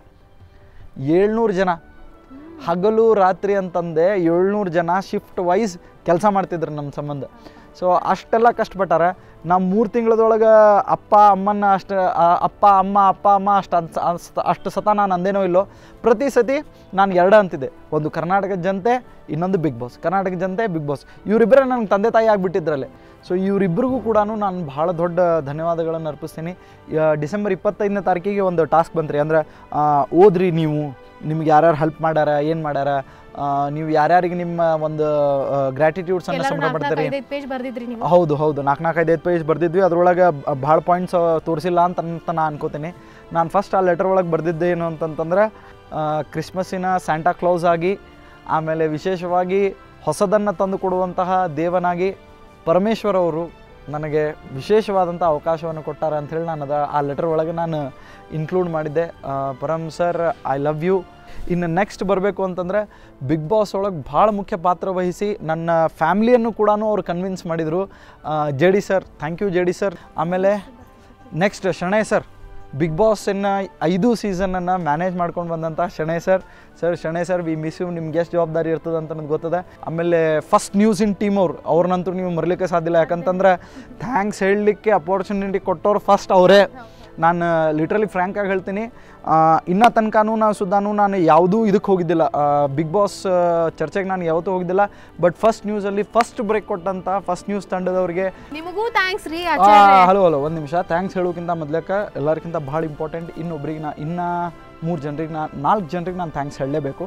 ಏಳ್ನೂರು ಜನ ಹಗಲು ರಾತ್ರಿ ಅಂತಂದೆ ಏಳ್ನೂರು ಜನ ಶಿಫ್ಟ್ ವೈಸ್ ಕೆಲಸ ಮಾಡ್ತಿದ್ರು ನಮ್ಮ ಸಂಬಂಧ ಸೊ ಅಷ್ಟೆಲ್ಲ ಕಷ್ಟಪಟ್ಟಾರ ನಾವು ಮೂರು ತಿಂಗಳದೊಳಗೆ ಅಪ್ಪ ಅಮ್ಮನ ಅಷ್ಟು ಆ, ಅಪ್ಪ ಅಮ್ಮ ಅಪ್ಪ ಅಮ್ಮ ಅಷ್ಟು ಅನ್ಸ ಅನ್ಸ್- ಅಷ್ಟು ಸತ ನಾನು ಅಂದೇನೋ ಇಲ್ಲೋ ಪ್ರತಿ ಸತಿ ನಾನು ಎರಡು ಅಂತಿದ್ದೆ ಒಂದು ಕರ್ನಾಟಕದ ಜನತೆ ಇನ್ನೊಂದು ಬಿಗ್ ಬಾಸ್ ಕರ್ನಾಟಕ ಜನತೆ ಬಿಗ್ ಬಾಸ್ ಇವರಿಬ್ಬರೇ ನನಗೆ ತಂದೆ ತಾಯಿ ಆಗಿಬಿಟ್ಟಿದ್ರಲ್ಲೇ ಸೊ ಇವರಿಬ್ಬರಿಗೂ ಕೂಡ ನಾನು ಭಾಳ ದೊಡ್ಡ ಧನ್ಯವಾದಗಳನ್ನು ಅರ್ಪಿಸ್ತೀನಿ ಯ- ಡಿಸೆಂಬರ್ ಇಪ್ಪತ್ತೈದನೇ ತಾರೀಕಿಗೆ ಒಂದು ಟಾಸ್ಕ್ ಬಂತ್ರಿ ಅಂದ್ರೆ ಆ, ಓದ್ರಿ ನೀವು ನಿಮ್ಗೆ ಯಾರ್ಯಾರು ಹೆಲ್ಪ್ ಮಾಡ್ಯಾರ ಏನು ಮಾಡ್ಯಾರ ಆ, ನೀವು ಯಾರ್ಯಾರಿಗೆ ನಿಮ್ಮ ಒಂದು ಗ್ರ್ಯಾಟಿಟ್ಯೂಡ್ಸನ್ನು ಎಲ್ಲರೂ ಸಂಬಳ ನಾಲ್ಕು ಪಡ್ತೀರಿ ಐದೈದು ಪೇಜ್ ಬರ್ದಿದ್ರಿ ನೀವು ಹೌದು ಹೌದು ನಾಲ್ಕು ನಾಲ್ಕು ಐದೈದು ಪೇಜ್ ಬರ್ದಿದ್ವಿ ಅದ್ರೊಳಗೆ ಭಾಳ ಪಾಯಿಂಟ್ಸ್ ತೋರಿಸಿಲ್ಲ ಅಂತ ಅಂತ ನಾನು ಅನ್ಕೋತೀನಿ ನಾನು ಫಸ್ಟ್ ಆ ಲೆಟರ್ ಒಳಗೆ ಬರ್ದಿದ್ದೆ ಏನು ಅಂತಂತಂದ್ರೆ ಆ, ಕ್ರಿಸ್ಮಸ್ಸಿನ ಸ್ಯಾಂಟಾ ಕ್ಲೌಸ್ ಆಗಿ ಆಮೇಲೆ ವಿಶೇಷವಾಗಿ ಹೊಸದನ್ನು ತಂದು ಕೊಡುವಂತಹ ದೇವನಾಗಿ ಪರಮೇಶ್ವರ್ ಅವರು ನನಗೆ ವಿಶೇಷವಾದಂಥ ಅವಕಾಶವನ್ನು ಕೊಟ್ಟಾರ ಅಂಥೇಳಿ ನಾನು ಅದ ಆ ಲೆಟರ್ ಒಳಗೆ ನಾನು ಇನ್ಕ್ಲೂಡ್ ಮಾಡಿದ್ದೆ ಆ, Param sir I love you ಇನ್ನು ನೆಕ್ಸ್ಟ್ ಬರಬೇಕು ಅಂತಂದರೆ ಬಿಗ್ ಬಾಸ್ ಒಳಗೆ ಭಾಳ ಮುಖ್ಯ ಪಾತ್ರ ವಹಿಸಿ ನನ್ನ ಫ್ಯಾಮ್ಲಿಯನ್ನು ಕೂಡ ಅವ್ರು ಕನ್ವಿನ್ಸ್ ಮಾಡಿದರು J D sir thank you J D sir ಆಮೇಲೆ ನೆಕ್ಸ್ಟ್ ಶಣೈ ಸರ್ ಬಿಗ್ ಬಾಸ್ಸನ್ನು ಐದು ಸೀಸನನ್ನು ಮ್ಯಾನೇಜ್ ಮಾಡ್ಕೊಂಡು ಬಂದಂಥ Shenoy sir sir Shenoy sir we miss you ನಿಮ್ಗೆ ಎಷ್ಟು ಜವಾಬ್ದಾರಿ ಇರ್ತದೆ ಅಂತ ನನಗೆ ಗೊತ್ತದೆ ಆಮೇಲೆ ಫಸ್ಟ್ ನ್ಯೂಸ್ ಇನ್ ಟೀಮ್ ಅವ್ರು ಅವ್ರನ್ನಂತೂ ನೀವು ಮರಲಿಕ್ಕೆ ಸಾಧ್ಯ ಇಲ್ಲ ಯಾಕಂತಂದ್ರೆ ಥ್ಯಾಂಕ್ಸ್ ಹೇಳಲಿಕ್ಕೆ ಅಪರ್ಚುನಿಟಿ ಕೊಟ್ಟವ್ರು ಫಸ್ಟ್ ಅವರೇ ನಾನು ಲಿಟ್ರಲಿ ಫ್ರ್ಯಾಂಕಾಗಿ ಹೇಳ್ತೀನಿ ಆ, ಇನ್ನೂ ತನಕನೂ ನಾವು ಸುದ್ದಾನು ನಾನು ಯಾವುದೂ ಇದಕ್ಕೆ ಹೋಗಿದ್ದಿಲ್ಲ ಬಿಗ್ ಬಾಸ್ ಚರ್ಚೆಗೆ ನಾನು ಯಾವತ್ತೂ ಹೋಗಿದ್ದಿಲ್ಲ ಬಟ್ ಫಸ್ಟ್ ನ್ಯೂಸಲ್ಲಿ ಫಸ್ಟ್ ಬ್ರೇಕ್ ಕೊಟ್ಟಂಥ ಫಸ್ಟ್ ನ್ಯೂಸ್ ತಂಡದವ್ರಿಗೆ ನಿಮಗೂ ಥ್ಯಾಂಕ್ಸ್ ರೀ ಆಚಾರ್ಯ ಹಲೋ ಹಲೋ ಒಂದು ನಿಮಿಷ ಥ್ಯಾಂಕ್ಸ್ ಹೇಳೋಕ್ಕಿಂತ ಮೊದ್ಲಕ್ಕ ಎಲ್ಲರಿಗಿಂತ ಭಾಳ ಇಂಪಾರ್ಟೆಂಟ್ ಇನ್ನೊಬ್ರಿಗೆ ನಾ ಇನ್ನೂ ಮೂರು ಜನರಿಗೆ ನಾ ನಾಲ್ಕು ಜನರಿಗೆ ನಾನು ಥ್ಯಾಂಕ್ಸ್ ಹೇಳಲೇಬೇಕು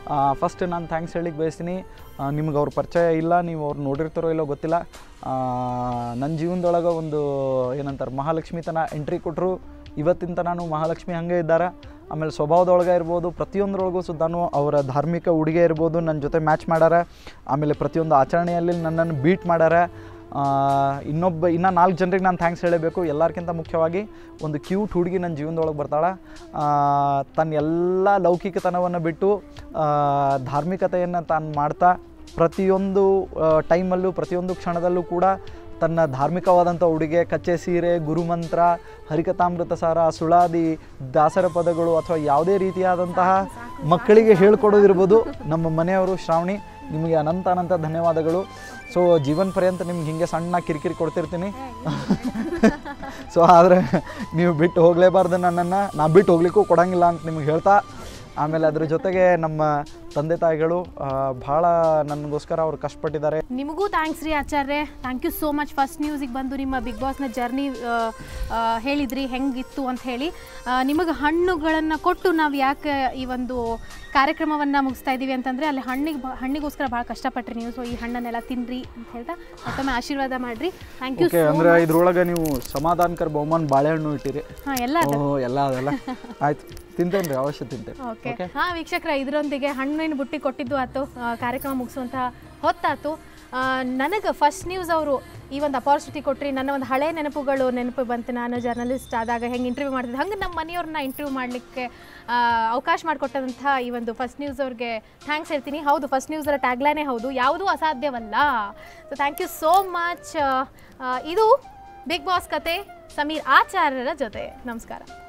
ಫಸ್ಟ್ ನಾನು ಥ್ಯಾಂಕ್ಸ್ ಹೇಳಿಕ್ಕೆ ಬಯಸ್ತೀನಿ ನಿಮ್ಗೆ ಅವ್ರ ಪರಿಚಯ ಇಲ್ಲ ನೀವು ಅವ್ರು ನೋಡಿರ್ತಾರೋ ಇಲ್ಲೋ ಗೊತ್ತಿಲ್ಲ ನನ್ನ ಜೀವನದೊಳಗೆ ಒಂದು ಏನಂತಾರೆ ಮಹಾಲಕ್ಷ್ಮಿ ತನ ಎಂಟ್ರಿ ಕೊಟ್ಟರು ಇವತ್ತಿಂತ ನಾನು ಮಹಾಲಕ್ಷ್ಮಿ ಹಾಗೆ ಇದ್ದಾರೆ ಆಮೇಲೆ ಸ್ವಭಾವದೊಳಗೆ ಇರ್ಬೋದು ಪ್ರತಿಯೊಂದರೊಳಗೂ ಸುದ್ದಾನು ಅವರ ಧಾರ್ಮಿಕ ಉಡುಗೆ ಇರ್ಬೋದು ನನ್ನ ಜೊತೆ ಮ್ಯಾಚ್ ಮಾಡ್ಯಾರ ಆಮೇಲೆ ಪ್ರತಿಯೊಂದು ಆಚರಣೆಯಲ್ಲಿ ನನ್ನನ್ನು ಬೀಟ್ ಮಾಡ್ಯಾರ ಆ, ಇನ್ನೊಬ್ಬ ಇನ್ನು ನಾಲ್ಕು ಜನರಿಗೆ ನಾನು ಥ್ಯಾಂಕ್ಸ್ ಹೇಳಬೇಕು ಎಲ್ಲರಿಗಿಂತ ಮುಖ್ಯವಾಗಿ ಒಂದು ಕ್ಯೂಟ್ ಹುಡುಗಿ ನನ್ನ ಜೀವನದೊಳಗೆ ಬರ್ತಾಳೆ ತನ್ನ ಎಲ್ಲ ಲೌಕಿಕತನವನ್ನು ಬಿಟ್ಟು ಆ, ಧಾರ್ಮಿಕತೆಯನ್ನು ತಾನು ಮಾಡ್ತಾ ಪ್ರತಿಯೊಂದು ಟೈಮಲ್ಲೂ ಪ್ರತಿಯೊಂದು ಕ್ಷಣದಲ್ಲೂ ಕೂಡ ತನ್ನ ಧಾರ್ಮಿಕವಾದಂಥ ಉಡುಗೆ ಕಚ್ಚೆ ಸೀರೆ ಗುರುಮಂತ್ರ ಹರಿಕಥಾಮೃತ ಸಾರ ಸುಳಾದಿ ದಾಸರ ಪದಗಳು ಅಥವಾ ಯಾವುದೇ ರೀತಿಯಾದಂತಹ ಮಕ್ಕಳಿಗೆ ಹೇಳ್ಕೊಡೋದಿರ್ಬೋದು ನಮ್ಮ ಮನೆಯವರು ಶ್ರಾವಣಿ ನಿಮಗೆ ಅನಂತ ಅನಂತ ಧನ್ಯವಾದಗಳು ಸೊ ಜೀವನ ಪರ್ಯಂತ ನಿಮ್ಗೆ ಹಿಂಗೆ ಸಣ್ಣ ಕಿರಿಕಿರಿ ಕೊಡ್ತಿರ್ತೀನಿ ಸೊ ಆದರೆ ನೀವು ಬಿಟ್ಟು ಹೋಗಲೇಬಾರ್ದು ನನ್ನನ್ನು ನಾ ಬಿಟ್ಟು ಹೋಗ್ಲಿಕ್ಕೂ ಕೊಡಂಗಿಲ್ಲ ಅಂತ ನಿಮ್ಗೆ ಹೇಳ್ತಾ ಆಮೇಲೆ ಅದ್ರ ಜೊತೆಗೆ ನಮ್ಮ ತಂದೆ ತಾಯಿಗಳು ಆ, ಭಾಳ ನನಗೋಸ್ಕರ ಅವ್ರು ಕಷ್ಟಪಟ್ಟಿದ್ದಾರೆ ನಿಮಗೂ ಥ್ಯಾಂಕ್ಸ್ ರೀ Acharya thank you so much first ನ್ಯೂಸಿಗೆ ಬಂದು ನಿಮ್ಮ ಬಿಗ್ ಬಾಸ್ನ ಜರ್ನಿ ಹೇಳಿದ್ರಿ ಹೆಂಗಿತ್ತು ಅಂತ ಹೇಳಿ ನಿಮಗೆ ಹಣ್ಣುಗಳನ್ನು ಕೊಟ್ಟು ನಾವು ಯಾಕೆ ಈ ಒಂದು ಕಾರ್ಯಕ್ರಮವನ್ನು ಮುಗಿಸ್ತಾ ಇದ್ದೀವಿ ಅಂತಂದರೆ ಅಲ್ಲಿ ಹಣ್ಣಿಗೆ ಬ- ಹಣ್ಣಿಗೋಸ್ಕರ ಭಾಳ ಕಷ್ಟಪಟ್ರಿ ನೀವು ಸೊ ಈ ಹಣ್ಣನ್ನೆಲ್ಲ ತಿನ್ನಿರಿ ಅಂತ ಹೇಳ್ತಾ ಮತ್ತೊಮ್ಮೆ ಆಶೀರ್ವಾದ ಮಾಡಿರಿ ಥ್ಯಾಂಕ್ ಯು ಓಕೆ ಅಂದರೆ ಇದ್ರೊಳಗೆ ನೀವು ಸಮಾಧಾನಕರ ಬಹುಮಾನ ಬಾಳೆಹಣ್ಣು ಇಟ್ಟಿರಿ ಹಾಂ ಎಲ್ಲ ಅದ ಓ ಎಲ್ಲ ಅದೆಲ್ಲ ಆಯ್ತು ತಿಂತೇನೆ ರೀ ಅವಶ್ಯ ತಿಂತೇನೆ ಓಕೆ ಹಾ ವೀಕ್ಷಕರ ಇದರೊಂದಿಗೆ ಹಣ್ಣಿನ ಬುಟ್ಟಿ ಕೊಟ್ಟಿದ್ದು ಆತು ಆ, ಕಾರ್ಯಕ್ರಮ ಮುಗಿಸುವಂತಹ ಹೊತ್ತಾತು ನನಗೆ ಫಸ್ಟ್ ನ್ಯೂಸ್ ಅವರು ಈ ಒಂದು ಅಪಾರ್ಚುನಿಟಿ ಕೊಟ್ರಿ ನನ್ನ ಒಂದು ಹಳೆ ನೆನಪುಗಳು ನೆನಪು ಬಂತು ನಾನು ಜರ್ನಲಿಸ್ಟ್ ಆದಾಗ ಹೆಂಗೆ ಇಂಟರ್ವ್ಯೂ ಮಾಡ್ತಿದ್ದೆ ಹಂಗೆ ನಮ್ಮ ಮನೆಯವ್ರನ್ನ ಇಂಟರ್ವ್ಯೂ ಮಾಡಲಿಕ್ಕೆ ಅವಕಾಶ ಮಾಡಿಕೊಟ್ಟಂಥ ಈ ಒಂದು ಫಸ್ಟ್ ನ್ಯೂಸ್ ಅವ್ರಿಗೆ ಥ್ಯಾಂಕ್ಸ್ ಹೇಳ್ತೀನಿ ಹೌದು ಫಸ್ಟ್ ನ್ಯೂಸರ ಟ್ಯಾಗ್ಲೈನೇ ಹೌದು ಯಾವುದೂ ಅಸಾಧ್ಯವಲ್ಲ so thank you so much ಇದು ಬಿಗ್ ಬಾಸ್ ಕತೆ ಸಮೀರ್ ಆಚಾರ್ಯರ ಜೊತೆ ನಮಸ್ಕಾರ